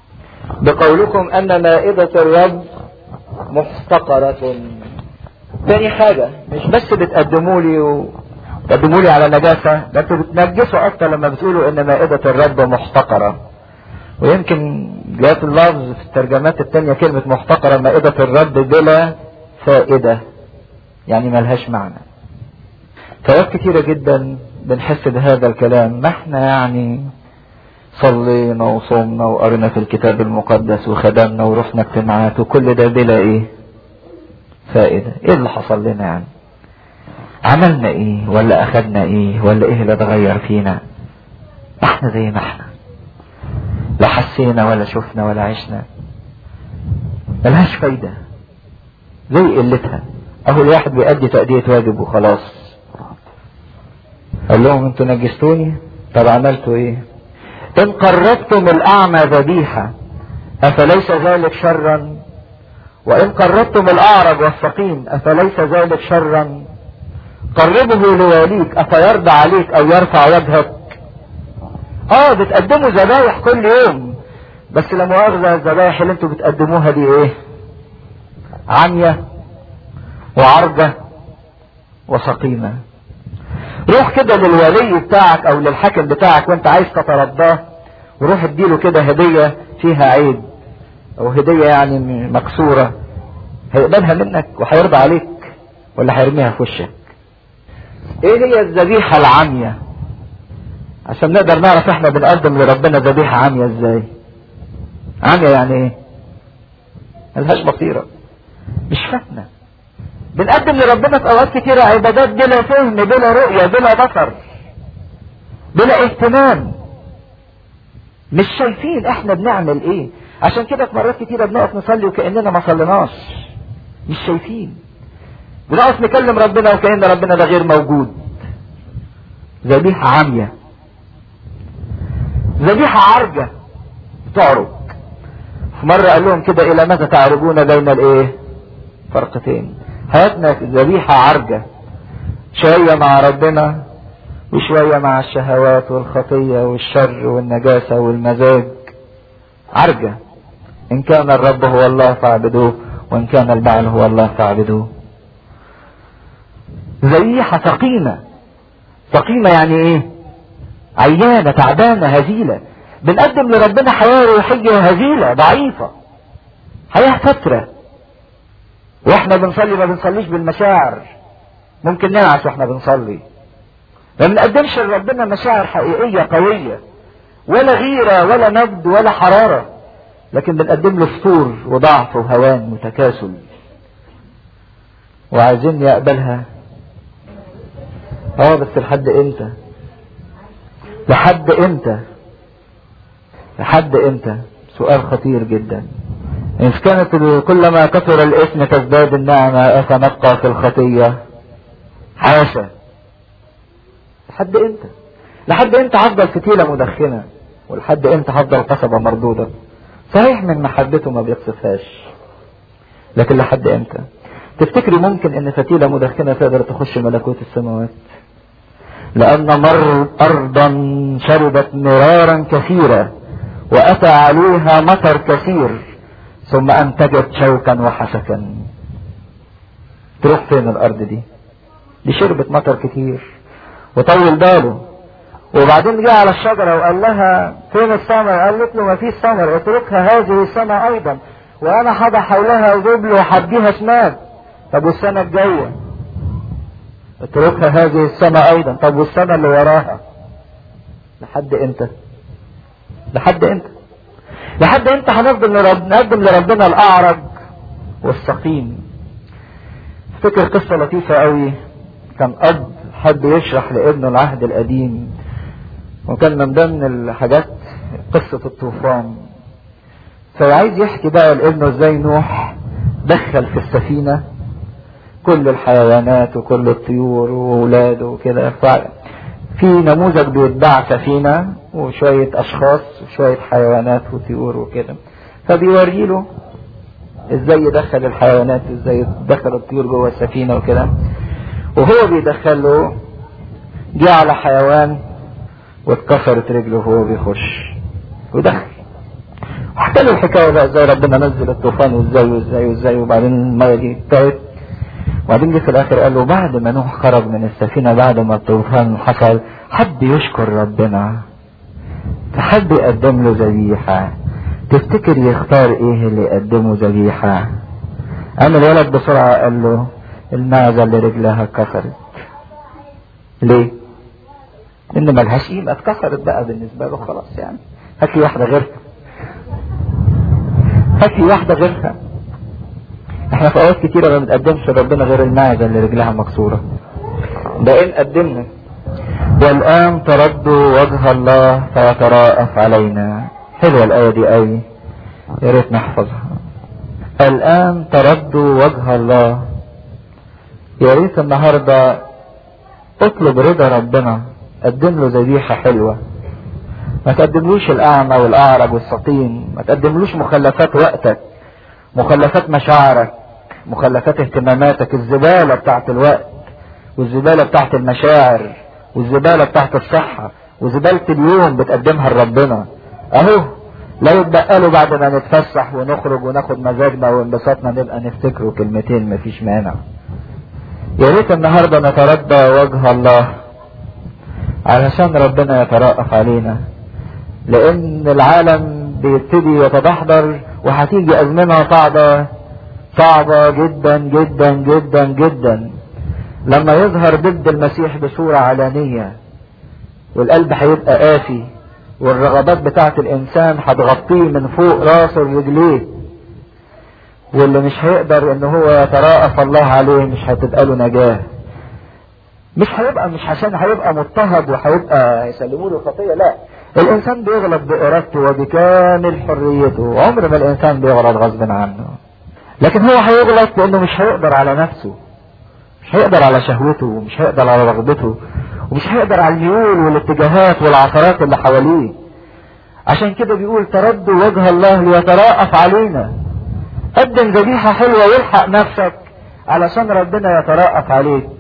بقولكم ان مائدة الرب محتقرة تاني حاجة مش بس بتقدموا لي و... بتقدموا لي على نجاسة ده انتوا بتنجسوا اكتر لما بتقولوا ان مائدة الرب محتقرة ويمكن جاءت اللفظ في الترجمات التانية كلمة محتقرة مائدة الرب بلا فائدة يعني ملهاش معنى فوقت كتيرة جدا بنحس بهذا الكلام ما احنا يعني صلينا وصومنا وقرينا في الكتاب المقدس وخدمنا ورحنا اجتماعات وكل ده بلا ايه فائدة ايه اللي حصل لنا يعني عملنا ايه ولا اخدنا ايه ولا ايه اللي اتغير فينا احنا زي ما احنا لا حسينا ولا شفنا ولا عشنا ملهاش فايدة زي قلتها اهو الواحد بيأدي تأدية واجب وخلاص قال لهم انتوا نجستوني طب عملتوا ايه ان قربتم الاعمى ذبيحة افليس ذلك شرا وان قربتم الاعرج والسقيم افليس ذلك شرا قربه لواليك افيرضى عليك او يرفع وجهك اه بتقدموا ذبايح كل يوم بس لا مؤاخذة الذبايح اللي انتوا بتقدموها دي ايه عمية وعرجة وسقيمة روح كده للولي بتاعك او للحاكم بتاعك وانت عايز تترضاه وروح اديله كده هدية فيها عيب او هدية يعني مكسورة هيقبلها منك وهيرضى عليك ولا هيرميها في وشك ايه هي الذبيحة العامية عشان نقدر نعرف احنا بنقدم لربنا ذبيحة عامية ازاي عامية يعني ايه ملهاش بصيرة مش فاهمة بنقدم لربنا في اوقات كتيرة عبادات بلا فهم بلا رؤية بلا بصر بلا اهتمام مش شايفين احنا بنعمل ايه عشان كده في مرات كتيرة بنقف نصلي وكأننا ما صليناش مش شايفين بنقف نكلم ربنا وكأن ربنا ده غير موجود ذبيحة عامية ذبيحة عرجة تعرج في مرة قال لهم كده إلى متى تعرجون بين الإيه؟ فرقتين حياتنا ذبيحة عرجة شوية مع ربنا وشوية مع الشهوات والخطية والشر والنجاسة والمزاج عرجة إن كان الرب هو الله فاعبدوه وإن كان البعل هو الله فاعبدوه ذبيحة ثقيمة ثقيمة يعني ايه عيانة تعبانة هزيلة بنقدم لربنا حياة روحية هزيلة ضعيفة حياة فترة واحنا بنصلي ما بنصليش بالمشاعر ممكن ننعس واحنا بنصلي ما بنقدمش لربنا مشاعر حقيقية قوية ولا غيرة ولا مجد ولا حرارة لكن بنقدم له فتور وضعف وهوان وتكاسل وعايزين يقبلها اه بس لحد امتى لحد امتى لحد امتى سؤال خطير جدا إن كانت كلما كثر الاسم تزداد النعمة أفنبقى في الخطية حاشا لحد امتى لحد امتى هفضل فتيلة مدخنة ولحد امتى هفضل قصبة مردودة صحيح من محبته ما بيقصفهاش لكن لحد امتى تفتكري ممكن ان فتيلة مدخنة تقدر تخش ملكوت السماوات لأن مر أرضا شربت مرارا كثيرا وأتى عليها مطر كثير ثم أنتجت شوكا وحسكا تروح فين الأرض دي دي شربت مطر كتير وطول باله وبعدين جاء على الشجرة وقال لها فين الثمر قالت له ما فيش ثمر اتركها هذه السنة أيضا وأنا حضى حولها وجبل وحديها سناب طب والسنة الجاية اتركها هذه السنة ايضا طب والسنة اللي وراها لحد امتى لحد امتى لحد امتى هنفضل نرب... نقدم لربنا الاعرج والسقيم فكر قصة لطيفة قوي كان اب حد يشرح لابنه العهد القديم وكان من ضمن الحاجات قصة الطوفان فعايز يحكي بقى لابنه ازاي نوح دخل في السفينة كل الحيوانات وكل الطيور وولاده وكده في نموذج بيتباع سفينة وشوية أشخاص وشوية حيوانات وطيور وكده فبيوري له ازاي يدخل الحيوانات ازاي يدخل الطيور جوه السفينة وكده وهو بيدخل له جه على حيوان واتكسرت رجله وهو بيخش ودخل وحكى حلو الحكايه بقى ازاي ربنا نزل الطوفان وازاي وازاي وازاي وبعدين الميه دي انتهت وبعدين جه في الاخر قال له بعد ما نوح خرج من السفينه بعد ما الطوفان حصل حد يشكر ربنا فحد يقدم له ذبيحه تفتكر يختار ايه اللي يقدمه ذبيحه قام الولد بسرعه قال له المعزه اللي رجلها اتكسرت ليه؟ ان ملهاش قيمه اتكسرت بقى بالنسبه له خلاص يعني هات لي واحده غيرها هات لي واحده غيرها احنا في اوقات كتيره ما بنقدمش ربنا غير المعزه اللي رجلها مكسوره ده ان قدمنا والان تردوا وجه الله فيتراءف علينا حلوه الايه دي قوي يا ريت نحفظها الان تردوا وجه الله يا ريت النهارده اطلب رضا ربنا قدم له ذبيحه حلوه ما تقدملوش الاعمى والاعرج والسقيم ما تقدملوش مخلفات وقتك مخلفات مشاعرك مخلفات اهتماماتك الزباله بتاعت الوقت والزباله بتاعت المشاعر والزباله بتاعت الصحه وزباله اليوم بتقدمها لربنا اهو لا يتبقى له بعد ما نتفسح ونخرج وناخد مزاجنا وانبساطنا نبقى نفتكره كلمتين مفيش مانع يا ريت النهارده نتردى وجه الله علشان ربنا يترأف علينا لان العالم بيبتدي يتدحضر وهتيجي ازمنه صعبه صعبه جدا جدا جدا جدا لما يظهر ضد المسيح بصوره علانيه والقلب هيبقى قاسي والرغبات بتاعت الانسان هتغطيه من فوق راسه لرجليه واللي مش هيقدر ان هو يتراءف الله عليه مش هتبقى له نجاه مش هيبقى مش عشان هيبقى مضطهد وهيبقى يسلموا له خطيه لا الانسان بيغلط بارادته وبكامل حريته عمر ما الانسان بيغلط غصب عنه لكن هو هيغلط لانه مش هيقدر على نفسه مش هيقدر على شهوته ومش هيقدر على رغبته ومش هيقدر على الميول والاتجاهات والعثرات اللي حواليه عشان كده بيقول تردوا وجه الله ليتراءف علينا قدم ذبيحة حلوة والحق نفسك علشان ربنا يتراءف عليك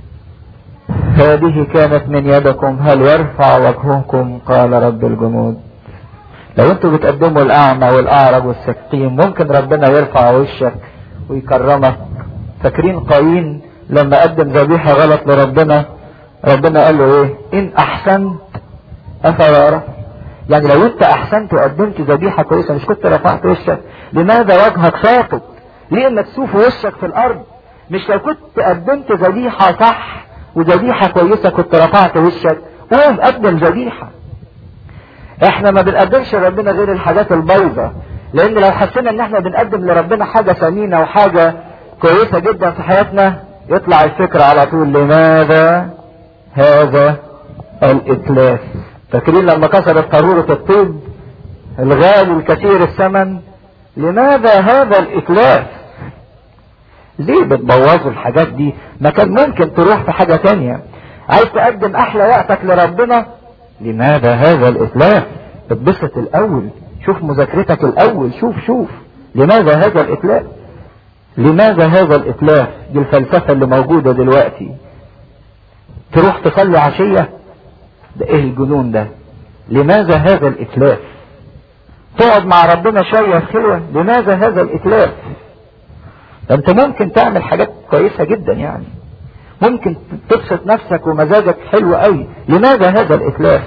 هذه كانت من يدكم هل يرفع وجهكم قال رب الجنود لو انتوا بتقدموا الاعمى والاعرج والسكين ممكن ربنا يرفع وشك ويكرمك فاكرين قايين لما قدم ذبيحة غلط لربنا ربنا قال له ايه ان احسنت افلا يعني لو انت احسنت وقدمت ذبيحة كويسة مش كنت رفعت وشك لماذا وجهك ساقط ليه انك تشوف وشك في الارض مش لو كنت قدمت ذبيحة صح وذبيحة كويسة كنت رفعت وشك قوم قدم ذبيحة احنا ما بنقدمش لربنا غير الحاجات البيضة لان لو حسينا ان احنا بنقدم لربنا حاجة ثمينة وحاجة كويسة جدا في حياتنا يطلع الفكرة على طول لماذا هذا الاتلاف فاكرين لما كسرت قارورة الطوب الغالي الكثير الثمن لماذا هذا الاتلاف ليه بتبوظوا الحاجات دي ما كان ممكن تروح في حاجة تانية عايز تقدم احلى وقتك لربنا لماذا هذا الاتلاف اتبسط الاول شوف مذاكرتك الاول شوف شوف لماذا هذا الاتلاف لماذا هذا الاتلاف دي الفلسفة اللي موجودة دلوقتي تروح تصلي عشية ده ايه الجنون ده لماذا هذا الاتلاف تقعد مع ربنا شوية في خلوة لماذا هذا الاتلاف ده انت ممكن تعمل حاجات كويسة جدا يعني ممكن تبسط نفسك ومزاجك حلو قوي لماذا هذا الاتلاف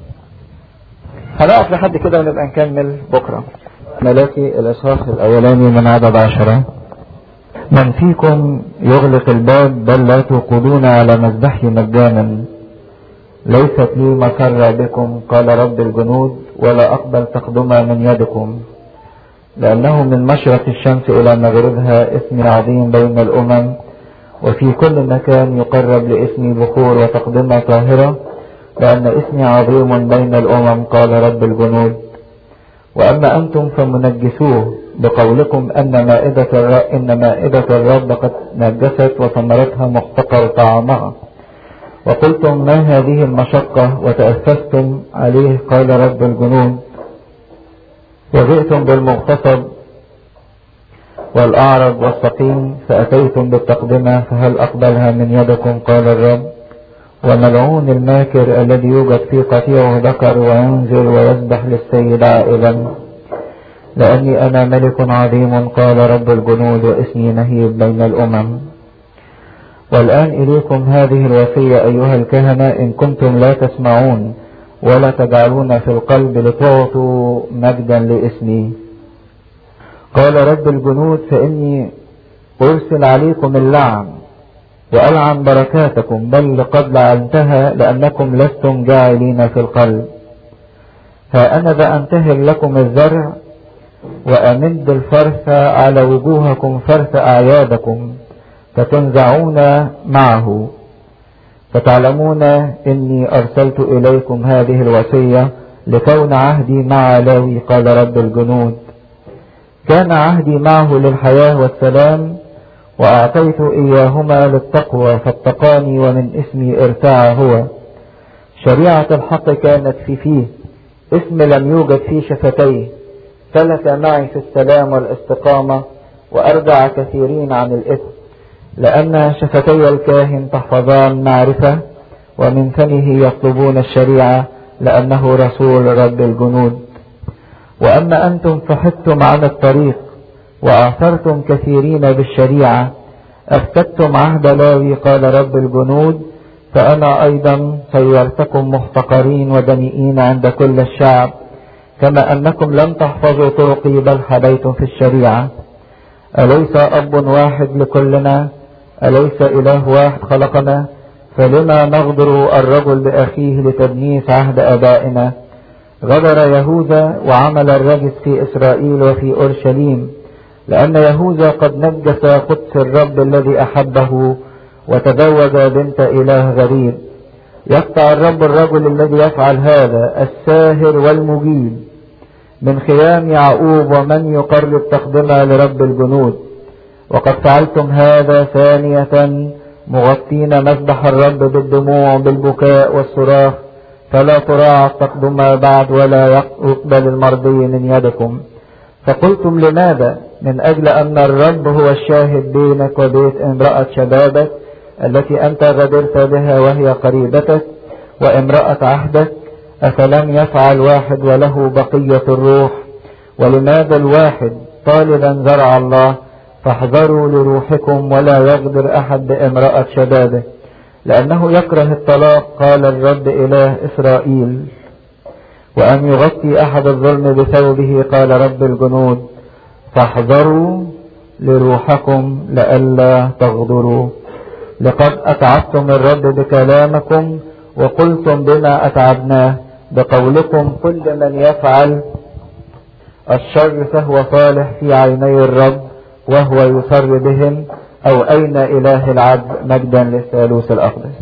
هنقف لحد كده ونبقى نكمل بكرة ملاكي الاصحاح الاولاني من عدد عشرة من فيكم يغلق الباب بل لا توقدون على مذبحي مجانا ليست لي مسرة بكم قال رب الجنود ولا أقبل تقدمها من يدكم لأنه من مشرق الشمس إلى مغربها اسمي عظيم بين الأمم وفي كل مكان يقرب لاسمي بخور وتقدمة طاهرة لأن اسمي عظيم بين الأمم قال رب الجنود وأما أنتم فمنجسوه بقولكم أن مائدة الرب إن مائدة الرب قد نجست وثمرتها محتقر طعامها وقلتم ما هذه المشقة وتأسستم عليه قال رب الجنود وجئتم بالمغتصب والأعرج والسقيم فأتيتم بالتقدمة فهل أقبلها من يدكم قال الرب وملعون الماكر الذي يوجد في قطيعه ذكر وينزل ويذبح للسيد عائلا لأني أنا ملك عظيم قال رب الجنود واسمي نهيب بين الأمم والآن إليكم هذه الوصية أيها الكهنة إن كنتم لا تسمعون ولا تجعلون في القلب لتعطوا مجدا لاسمي قال رب الجنود فإني أرسل عليكم اللعن وألعن بركاتكم بل قد لعنتها لأنكم لستم جاعلين في القلب ها أنا ذا أنتهر لكم الزرع وأمد الفرث على وجوهكم فرث أعيادكم فتنزعون معه فتعلمون إني أرسلت إليكم هذه الوصية لكون عهدي مع لاوي قال رب الجنود كان عهدي معه للحياة والسلام وأعطيت إياهما للتقوى فاتقاني ومن اسمي ارتاع هو شريعة الحق كانت في فيه اسم لم يوجد في شفتيه سلك معي في السلام والاستقامة وأرجع كثيرين عن الإثم لأن شفتي الكاهن تحفظان معرفة ومن فمه يطلبون الشريعة لأنه رسول رب الجنود وأما أنتم فحدتم عن الطريق وأعثرتم كثيرين بالشريعة أفسدتم عهد لاوي قال رب الجنود فأنا أيضا صيرتكم محتقرين ودنيئين عند كل الشعب كما أنكم لم تحفظوا طرقي بل حبيتم في الشريعة أليس أب واحد لكلنا أليس إله واحد خلقنا فلما نغدر الرجل بأخيه لتدنيس عهد آبائنا غدر يهوذا وعمل الرجس في إسرائيل وفي أورشليم لأن يهوذا قد نجس قدس الرب الذي أحبه وتزوج بنت إله غريب يقطع الرب الرجل الذي يفعل هذا الساهر والمجيب من خيام يعقوب ومن يقرب تقدمها لرب الجنود وقد فعلتم هذا ثانية مغطين مذبح الرب بالدموع بالبكاء والصراخ فلا تراعى التقدم بعد ولا يقبل المرضي من يدكم فقلتم لماذا من أجل أن الرب هو الشاهد بينك وبيت امرأة شبابك التي أنت غدرت بها وهي قريبتك وامرأة عهدك أفلم يفعل واحد وله بقية الروح ولماذا الواحد طالبا زرع الله فاحذروا لروحكم ولا يغدر أحد بامرأة شبابه لأنه يكره الطلاق قال الرب إله إسرائيل وأن يغطي أحد الظلم بثوبه قال رب الجنود فاحذروا لروحكم لئلا تغدروا لقد أتعبتم الرب بكلامكم وقلتم بما أتعبناه بقولكم كل من يفعل الشر فهو صالح في عيني الرب وهو يصر بهم أو أين إله العدل مجدا للثالوث الأقدس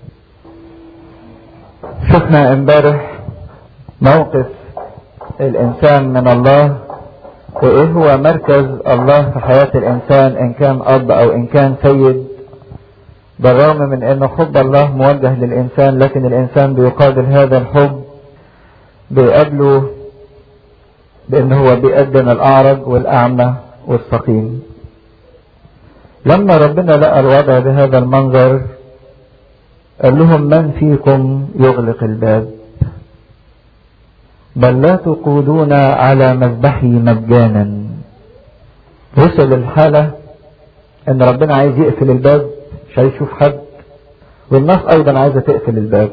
شفنا امبارح موقف الإنسان من الله وإيه هو مركز الله في حياة الإنسان إن كان أب أو إن كان سيد بالرغم من أن حب الله موجه للإنسان لكن الإنسان بيقابل هذا الحب بيقابله بأن هو بيقدم الأعرج والأعمى والسقيم لما ربنا لقى الوضع بهذا المنظر قال لهم من فيكم يغلق الباب بل لا تقودون على مذبحي مجانا وصل الحالة ان ربنا عايز يقفل الباب مش هيشوف حد والناس ايضا عايزة تقفل الباب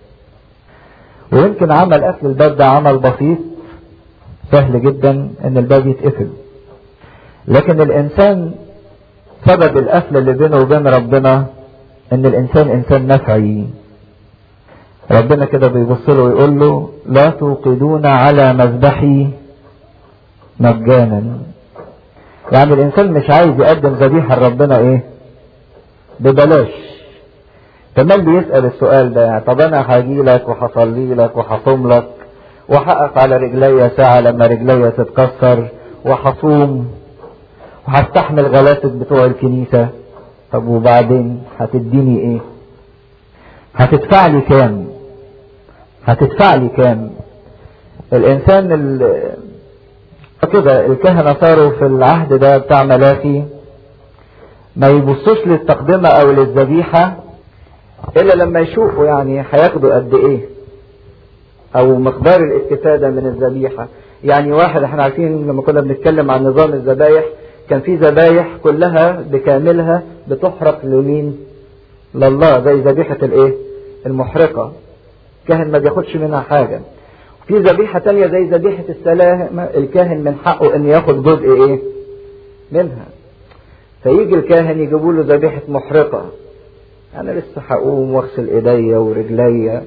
ويمكن عمل قفل الباب ده عمل بسيط سهل جدا ان الباب يتقفل لكن الانسان سبب القفل اللي بينه وبين ربنا ان الانسان انسان نفعي ربنا كده بيبص له ويقول له لا توقدون على مذبحي مجانا يعني الانسان مش عايز يقدم ذبيحه لربنا ايه ببلاش كمان بيسال السؤال ده يعني طب انا هاجي لك وهصلي لك وهصوم لك وهقف على رجليا ساعه لما رجليا تتكسر وهصوم وهستحمل غلاسة بتوع الكنيسة طب وبعدين هتديني ايه هتدفع لي كام هتدفع لي كام الانسان ال... كده الكهنة صاروا في العهد ده بتاع ملاكي ما يبصوش للتقدمة او للذبيحة الا لما يشوفوا يعني هياخدوا قد ايه او مقدار الاستفادة من الذبيحة يعني واحد احنا عارفين لما كنا بنتكلم عن نظام الذبايح كان في ذبايح كلها بكاملها بتحرق لمين لله زي ذبيحة الايه المحرقة الكاهن ما بياخدش منها حاجة في ذبيحة تانية زي ذبيحة السلام الكاهن من حقه ان ياخد جزء ايه منها فيجي الكاهن يجيبوا له ذبيحة محرقة انا لسه هقوم واغسل ايديا ورجليا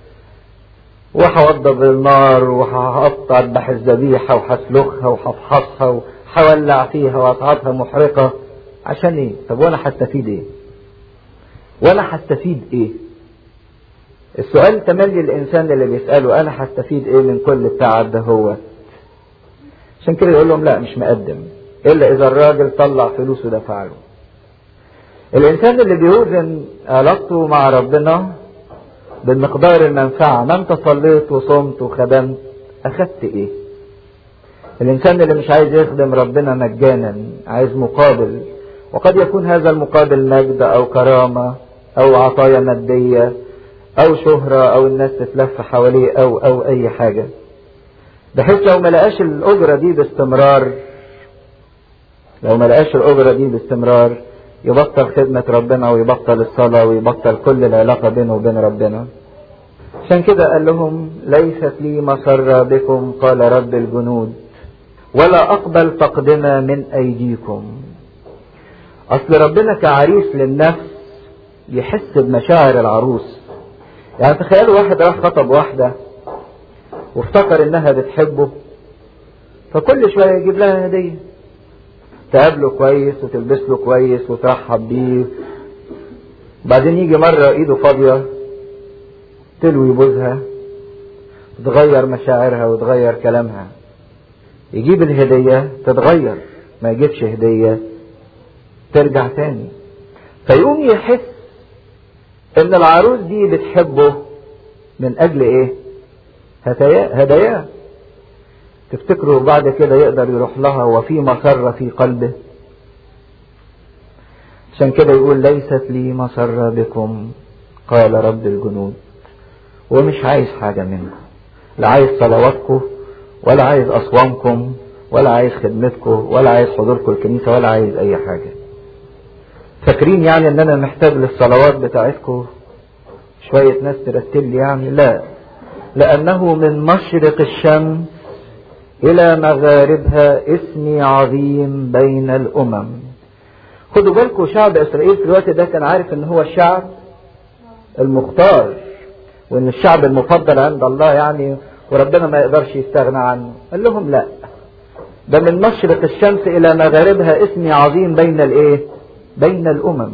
وهوضب النار وهقطع اذبح الذبيحة وهسلخها وهفحصها وهولع فيها واصعدها محرقة عشان ايه؟ طب وانا هستفيد ايه؟ وانا هستفيد ايه؟ السؤال تملي الانسان اللي بيسأله انا هستفيد ايه من كل التعب ده هو عشان كده يقول لهم لا مش مقدم الا اذا الراجل طلع فلوسه دفع له الانسان اللي بيوزن علاقته مع ربنا بمقدار المنفعة ما انت صليت وصمت وخدمت اخدت ايه الانسان اللي مش عايز يخدم ربنا مجانا عايز مقابل وقد يكون هذا المقابل مجد او كرامة او عطايا مادية او شهرة او الناس تتلف حواليه او او اي حاجة بحيث لو ما لقاش الاجرة دي باستمرار لو ما لقاش الاجرة دي باستمرار يبطل خدمة ربنا ويبطل الصلاة ويبطل كل العلاقة بينه وبين ربنا عشان كده قال لهم ليست لي مسرة بكم قال رب الجنود ولا أقبل تقدمة من أيديكم أصل ربنا كعريس للنفس يحس بمشاعر العروس يعني تخيلوا واحد راح خطب واحدة وافتكر انها بتحبه فكل شوية يجيب لها هدية تقابله كويس وتلبس له كويس وترحب بيه بعدين يجي مرة ايده فاضية تلوي بوزها تتغير مشاعرها وتغير كلامها يجيب الهدية تتغير ما يجيبش هدية ترجع تاني فيقوم يحس ان العروس دي بتحبه من اجل ايه هداياه تفتكروا بعد كده يقدر يروح لها وفي مسرة في قلبه عشان كده يقول ليست لي مسرة بكم قال رب الجنود ومش عايز حاجة منكم لا عايز صلواتكم ولا عايز أصوامكم ولا عايز خدمتكم ولا عايز حضوركم الكنيسة ولا عايز أي حاجة فاكرين يعني ان انا محتاج للصلوات بتاعتكم شوية ناس ترتل لي يعني لا لأنه من مشرق الشمس إلى مغاربها اسمي عظيم بين الأمم خدوا بالكم شعب إسرائيل في الوقت ده كان عارف إن هو الشعب المختار وإن الشعب المفضل عند الله يعني وربنا ما يقدرش يستغنى عنه قال لهم لا ده من مشرق الشمس إلى مغاربها اسمي عظيم بين الإيه بين الأمم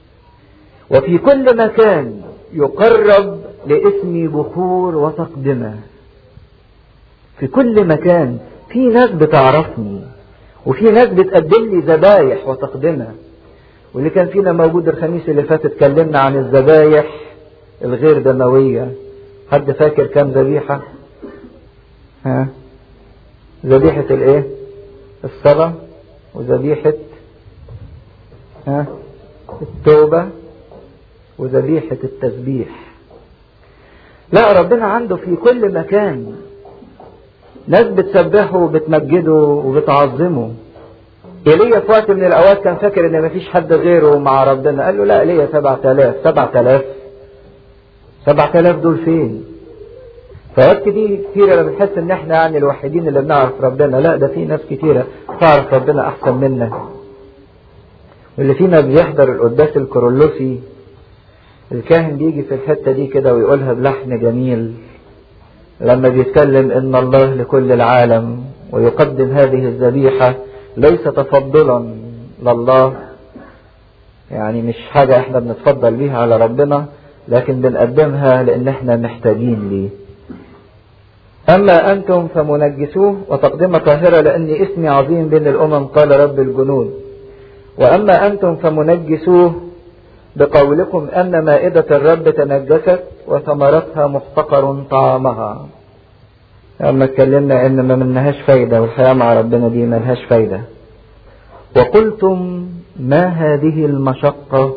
وفي كل مكان يقرب لاسمي بخور وتقدمه في كل مكان في ناس بتعرفني وفي ناس بتقدم لي ذبايح وتقدمها واللي كان فينا موجود الخميس اللي فات اتكلمنا عن الذبايح الغير دموية حد فاكر كام ذبيحة ها ذبيحة الايه الصلاة وذبيحة ها التوبة وذبيحة التسبيح لا ربنا عنده في كل مكان ناس بتسبحه وبتمجده وبتعظمه ايليا في وقت من الاوقات كان فاكر ان مفيش حد غيره مع ربنا قال له لا ايليا سبعة الاف سبعة الاف سبعة الاف دول فين فوقت دي كتيرة لما بنحس ان احنا يعني الوحيدين اللي بنعرف ربنا لا ده في ناس كتيرة تعرف ربنا احسن منا واللي فينا بيحضر القداس الكورولوسي الكاهن بيجي في الحتة دي كده ويقولها بلحن جميل لما بيتكلم ان الله لكل العالم ويقدم هذه الذبيحة ليس تفضلا لله يعني مش حاجة احنا بنتفضل بيها على ربنا لكن بنقدمها لان احنا محتاجين ليه اما انتم فمنجسوه وتقدمة طاهرة لاني اسمي عظيم بين الامم قال رب الجنود واما انتم فمنجسوه بقولكم أن مائدة الرب تنجست وثمرتها محتقر طعامها لما اتكلمنا ان ما منهاش فايدة والحياة مع ربنا دي ملهاش فايدة وقلتم ما هذه المشقة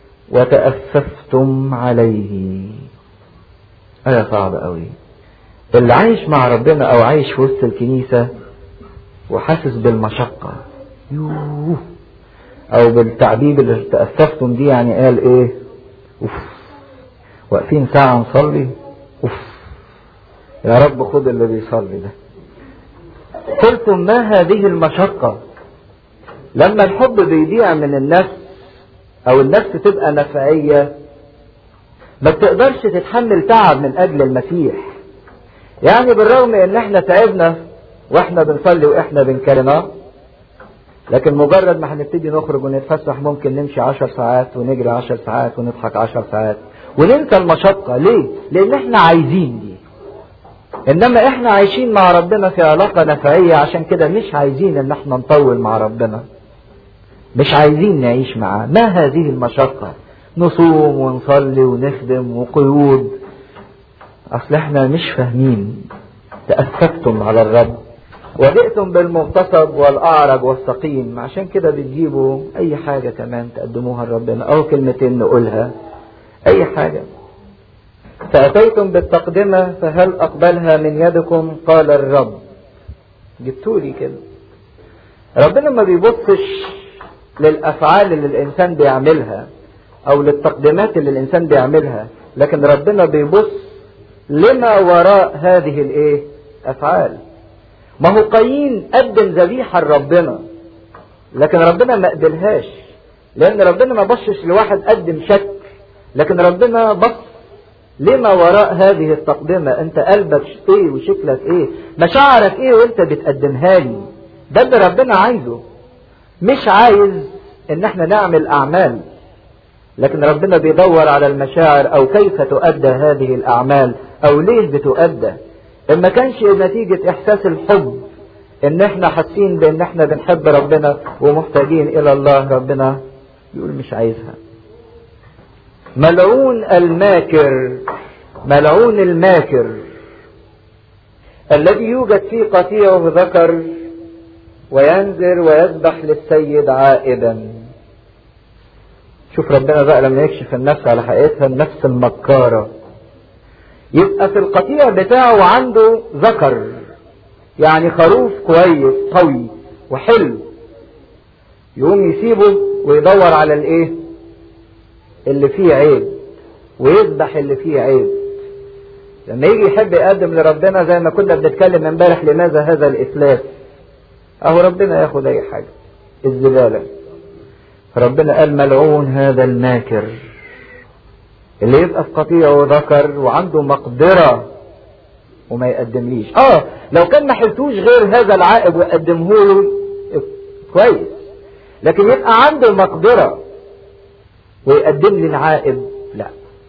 وتأسفتم عليه آية صعبة قوي اللي عايش مع ربنا او عايش في وسط الكنيسة وحاسس بالمشقة يوه او بالتعبيب اللي تأسفتم دي يعني قال ايه اوف واقفين ساعة نصلي اوف يا رب خد اللي بيصلي ده قلتم ما هذه المشقة لما الحب بيضيع من النفس او النفس تبقى نفعية ما بتقدرش تتحمل تعب من اجل المسيح يعني بالرغم ان احنا تعبنا واحنا بنصلي واحنا بنكلمه لكن مجرد ما هنبتدي نخرج ونتفسح ممكن نمشي عشر ساعات ونجري عشر ساعات ونضحك عشر ساعات وننسى المشقة ليه؟ لأن احنا عايزين دي إنما احنا عايشين مع ربنا في علاقة نفعية عشان كده مش عايزين إن احنا نطول مع ربنا مش عايزين نعيش معاه ما هذه المشقة نصوم ونصلي ونخدم وقيود أصل احنا مش فاهمين تأسفتم على الرب وجئتم بالمغتصب والأعرج والسقيم عشان كده بتجيبوا أي حاجة كمان تقدموها لربنا أو كلمتين نقولها أي حاجة فأتيتم بالتقدمة فهل أقبلها من يدكم قال الرب جبتولي كده ربنا ما بيبصش للأفعال اللي الإنسان بيعملها أو للتقديمات اللي الإنسان بيعملها لكن ربنا بيبص لما وراء هذه الإيه أفعال ما هو قايين قدم ذبيحة لربنا لكن ربنا ما قبلهاش لأن ربنا ما بصش لواحد قدم شك لكن ربنا بص لما وراء هذه التقدمة انت قلبك ايه وشكلك ايه مشاعرك ايه وانت بتقدمها لي ده اللي ربنا عايزه مش عايز ان احنا نعمل اعمال لكن ربنا بيدور على المشاعر او كيف تؤدى هذه الاعمال او ليه بتؤدى ان ما كانش نتيجة احساس الحب ان احنا حاسين بان احنا بنحب ربنا ومحتاجين الى الله ربنا يقول مش عايزها ملعون الماكر ملعون الماكر الذي يوجد في قطيعه ذكر وينذر ويذبح للسيد عائدا شوف ربنا بقى لما يكشف النفس على حقيقتها النفس المكارة يبقى في القطيع بتاعه عنده ذكر يعني خروف كويس قوي وحلو يقوم يسيبه ويدور على الايه اللي فيه عيب ويذبح اللي فيه عيب لما يجي يحب يقدم لربنا زي ما كنا بنتكلم امبارح لماذا هذا الإتلاف اهو ربنا ياخد اي حاجة الزبالة فربنا قال ملعون هذا الماكر اللي يبقى في قطيعه ذكر وعنده مقدرة وما يقدمليش اه لو كان ما حلتوش غير هذا العائب ويقدمه له كويس لكن يبقى عنده مقدرة ويقدم لي العائب لا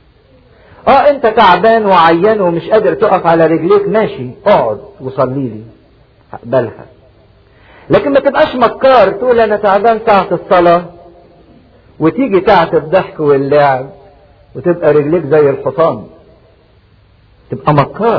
اه انت تعبان وعيان ومش قادر تقف على رجليك ماشي اقعد وصلي لي هقبلها لكن ما تبقاش مكار تقول انا تعبان ساعة الصلاة وتيجي ساعة الضحك واللعب وتبقى رجليك زي الحصان تبقى مكار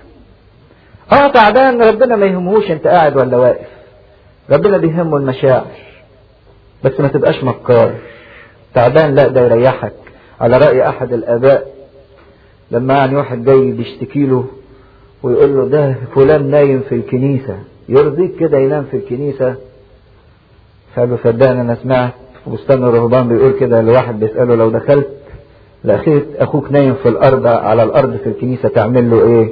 اه تعبان ربنا ما يهمهوش انت قاعد ولا واقف ربنا بيهمه المشاعر بس ما تبقاش مكار تعبان لا ده يريحك على رأي أحد الآباء لما يعني واحد جاي بيشتكي له ويقول له ده فلان نايم في الكنيسة يرضيك كده ينام في الكنيسة فقال له صدقني أنا سمعت في بستان الرهبان بيقول كده لواحد بيسأله لو دخلت لقيت أخوك نايم في الأرض على الأرض في الكنيسة تعمل له إيه؟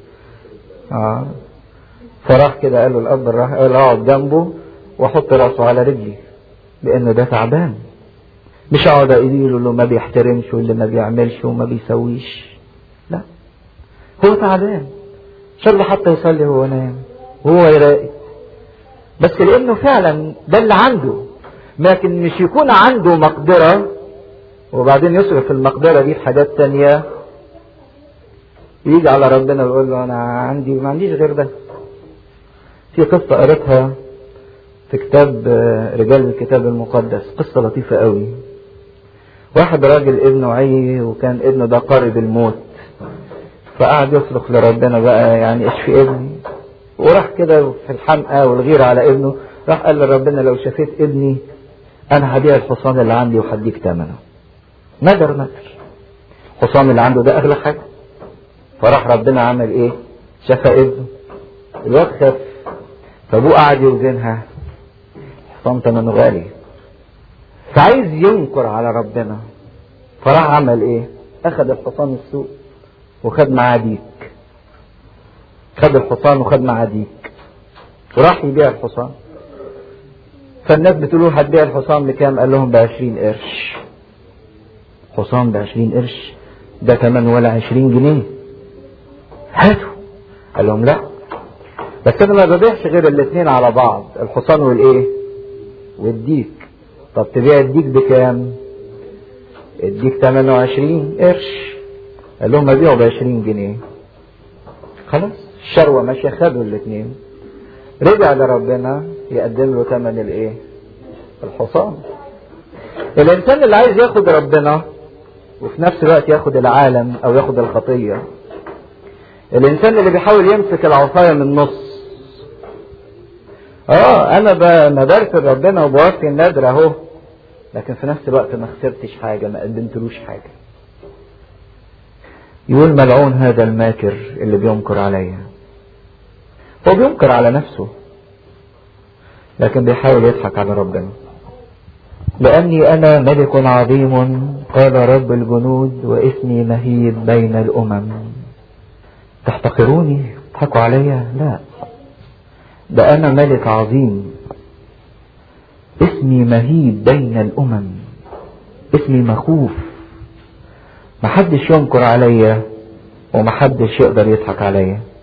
آه فراح كده قال له الأب راح قال اقعد جنبه وأحط راسه على رجلي لأنه ده تعبان مش اقعد اقول له ما بيحترمش واللي ما بيعملش وما بيسويش لا هو تعبان شاء الله حتى يصلي وهو نايم وهو يراقب بس لانه فعلا ده اللي عنده لكن مش يكون عنده مقدرة وبعدين يصرف المقدرة دي في حاجات تانية يجي على ربنا ويقول له انا عندي ما عنديش غير ده في قصة قريتها في كتاب رجال الكتاب المقدس قصة لطيفة قوي واحد راجل ابنه عي وكان ابنه ده قارب الموت فقعد يصرخ لربنا بقى يعني اشفي ابني وراح كده في الحمقى والغيرة على ابنه راح قال لربنا لو شفيت ابني انا هبيع الحصان اللي عندي وهديك ثمنه نذر نذر الحصان اللي عنده ده اغلى حاجة فراح ربنا عمل ايه شافها ابنه الواد خف فابوه قعد يوزنها الحصان تمنه غالي فعايز ينكر على ربنا فراح عمل ايه اخذ الحصان السوق وخد معاه ديك خد الحصان وخد معاه ديك وراح يبيع الحصان فالناس بتقول له هتبيع الحصان بكام قال لهم بعشرين قرش حصان بعشرين قرش ده كمان ولا عشرين جنيه هاتوا قال لهم لا بس انا ما ببيعش غير الاثنين على بعض الحصان والايه والديك طب تبيع الديك بكام الديك 28 قرش قال لهم ابيعه ب 20 جنيه خلاص الشروه ماشيه خدوا الاثنين رجع لربنا يقدم له ثمن الايه الحصان الانسان اللي عايز ياخد ربنا وفي نفس الوقت ياخد العالم او ياخد الخطيه الانسان اللي بيحاول يمسك العصايه من النص اه انا نذرت ربنا وبوفي النذر اهو لكن في نفس الوقت ما خسرتش حاجه ما قدمتلوش حاجه يقول ملعون هذا الماكر اللي بينكر عليا هو بينكر على نفسه لكن بيحاول يضحك على ربنا لأني أنا ملك عظيم قال رب الجنود واسمي مهيب بين الأمم تحتقروني تضحكوا عليا لا ده أنا ملك عظيم اسمي مهيب بين الأمم اسمي مخوف محدش ينكر عليا ومحدش يقدر يضحك عليا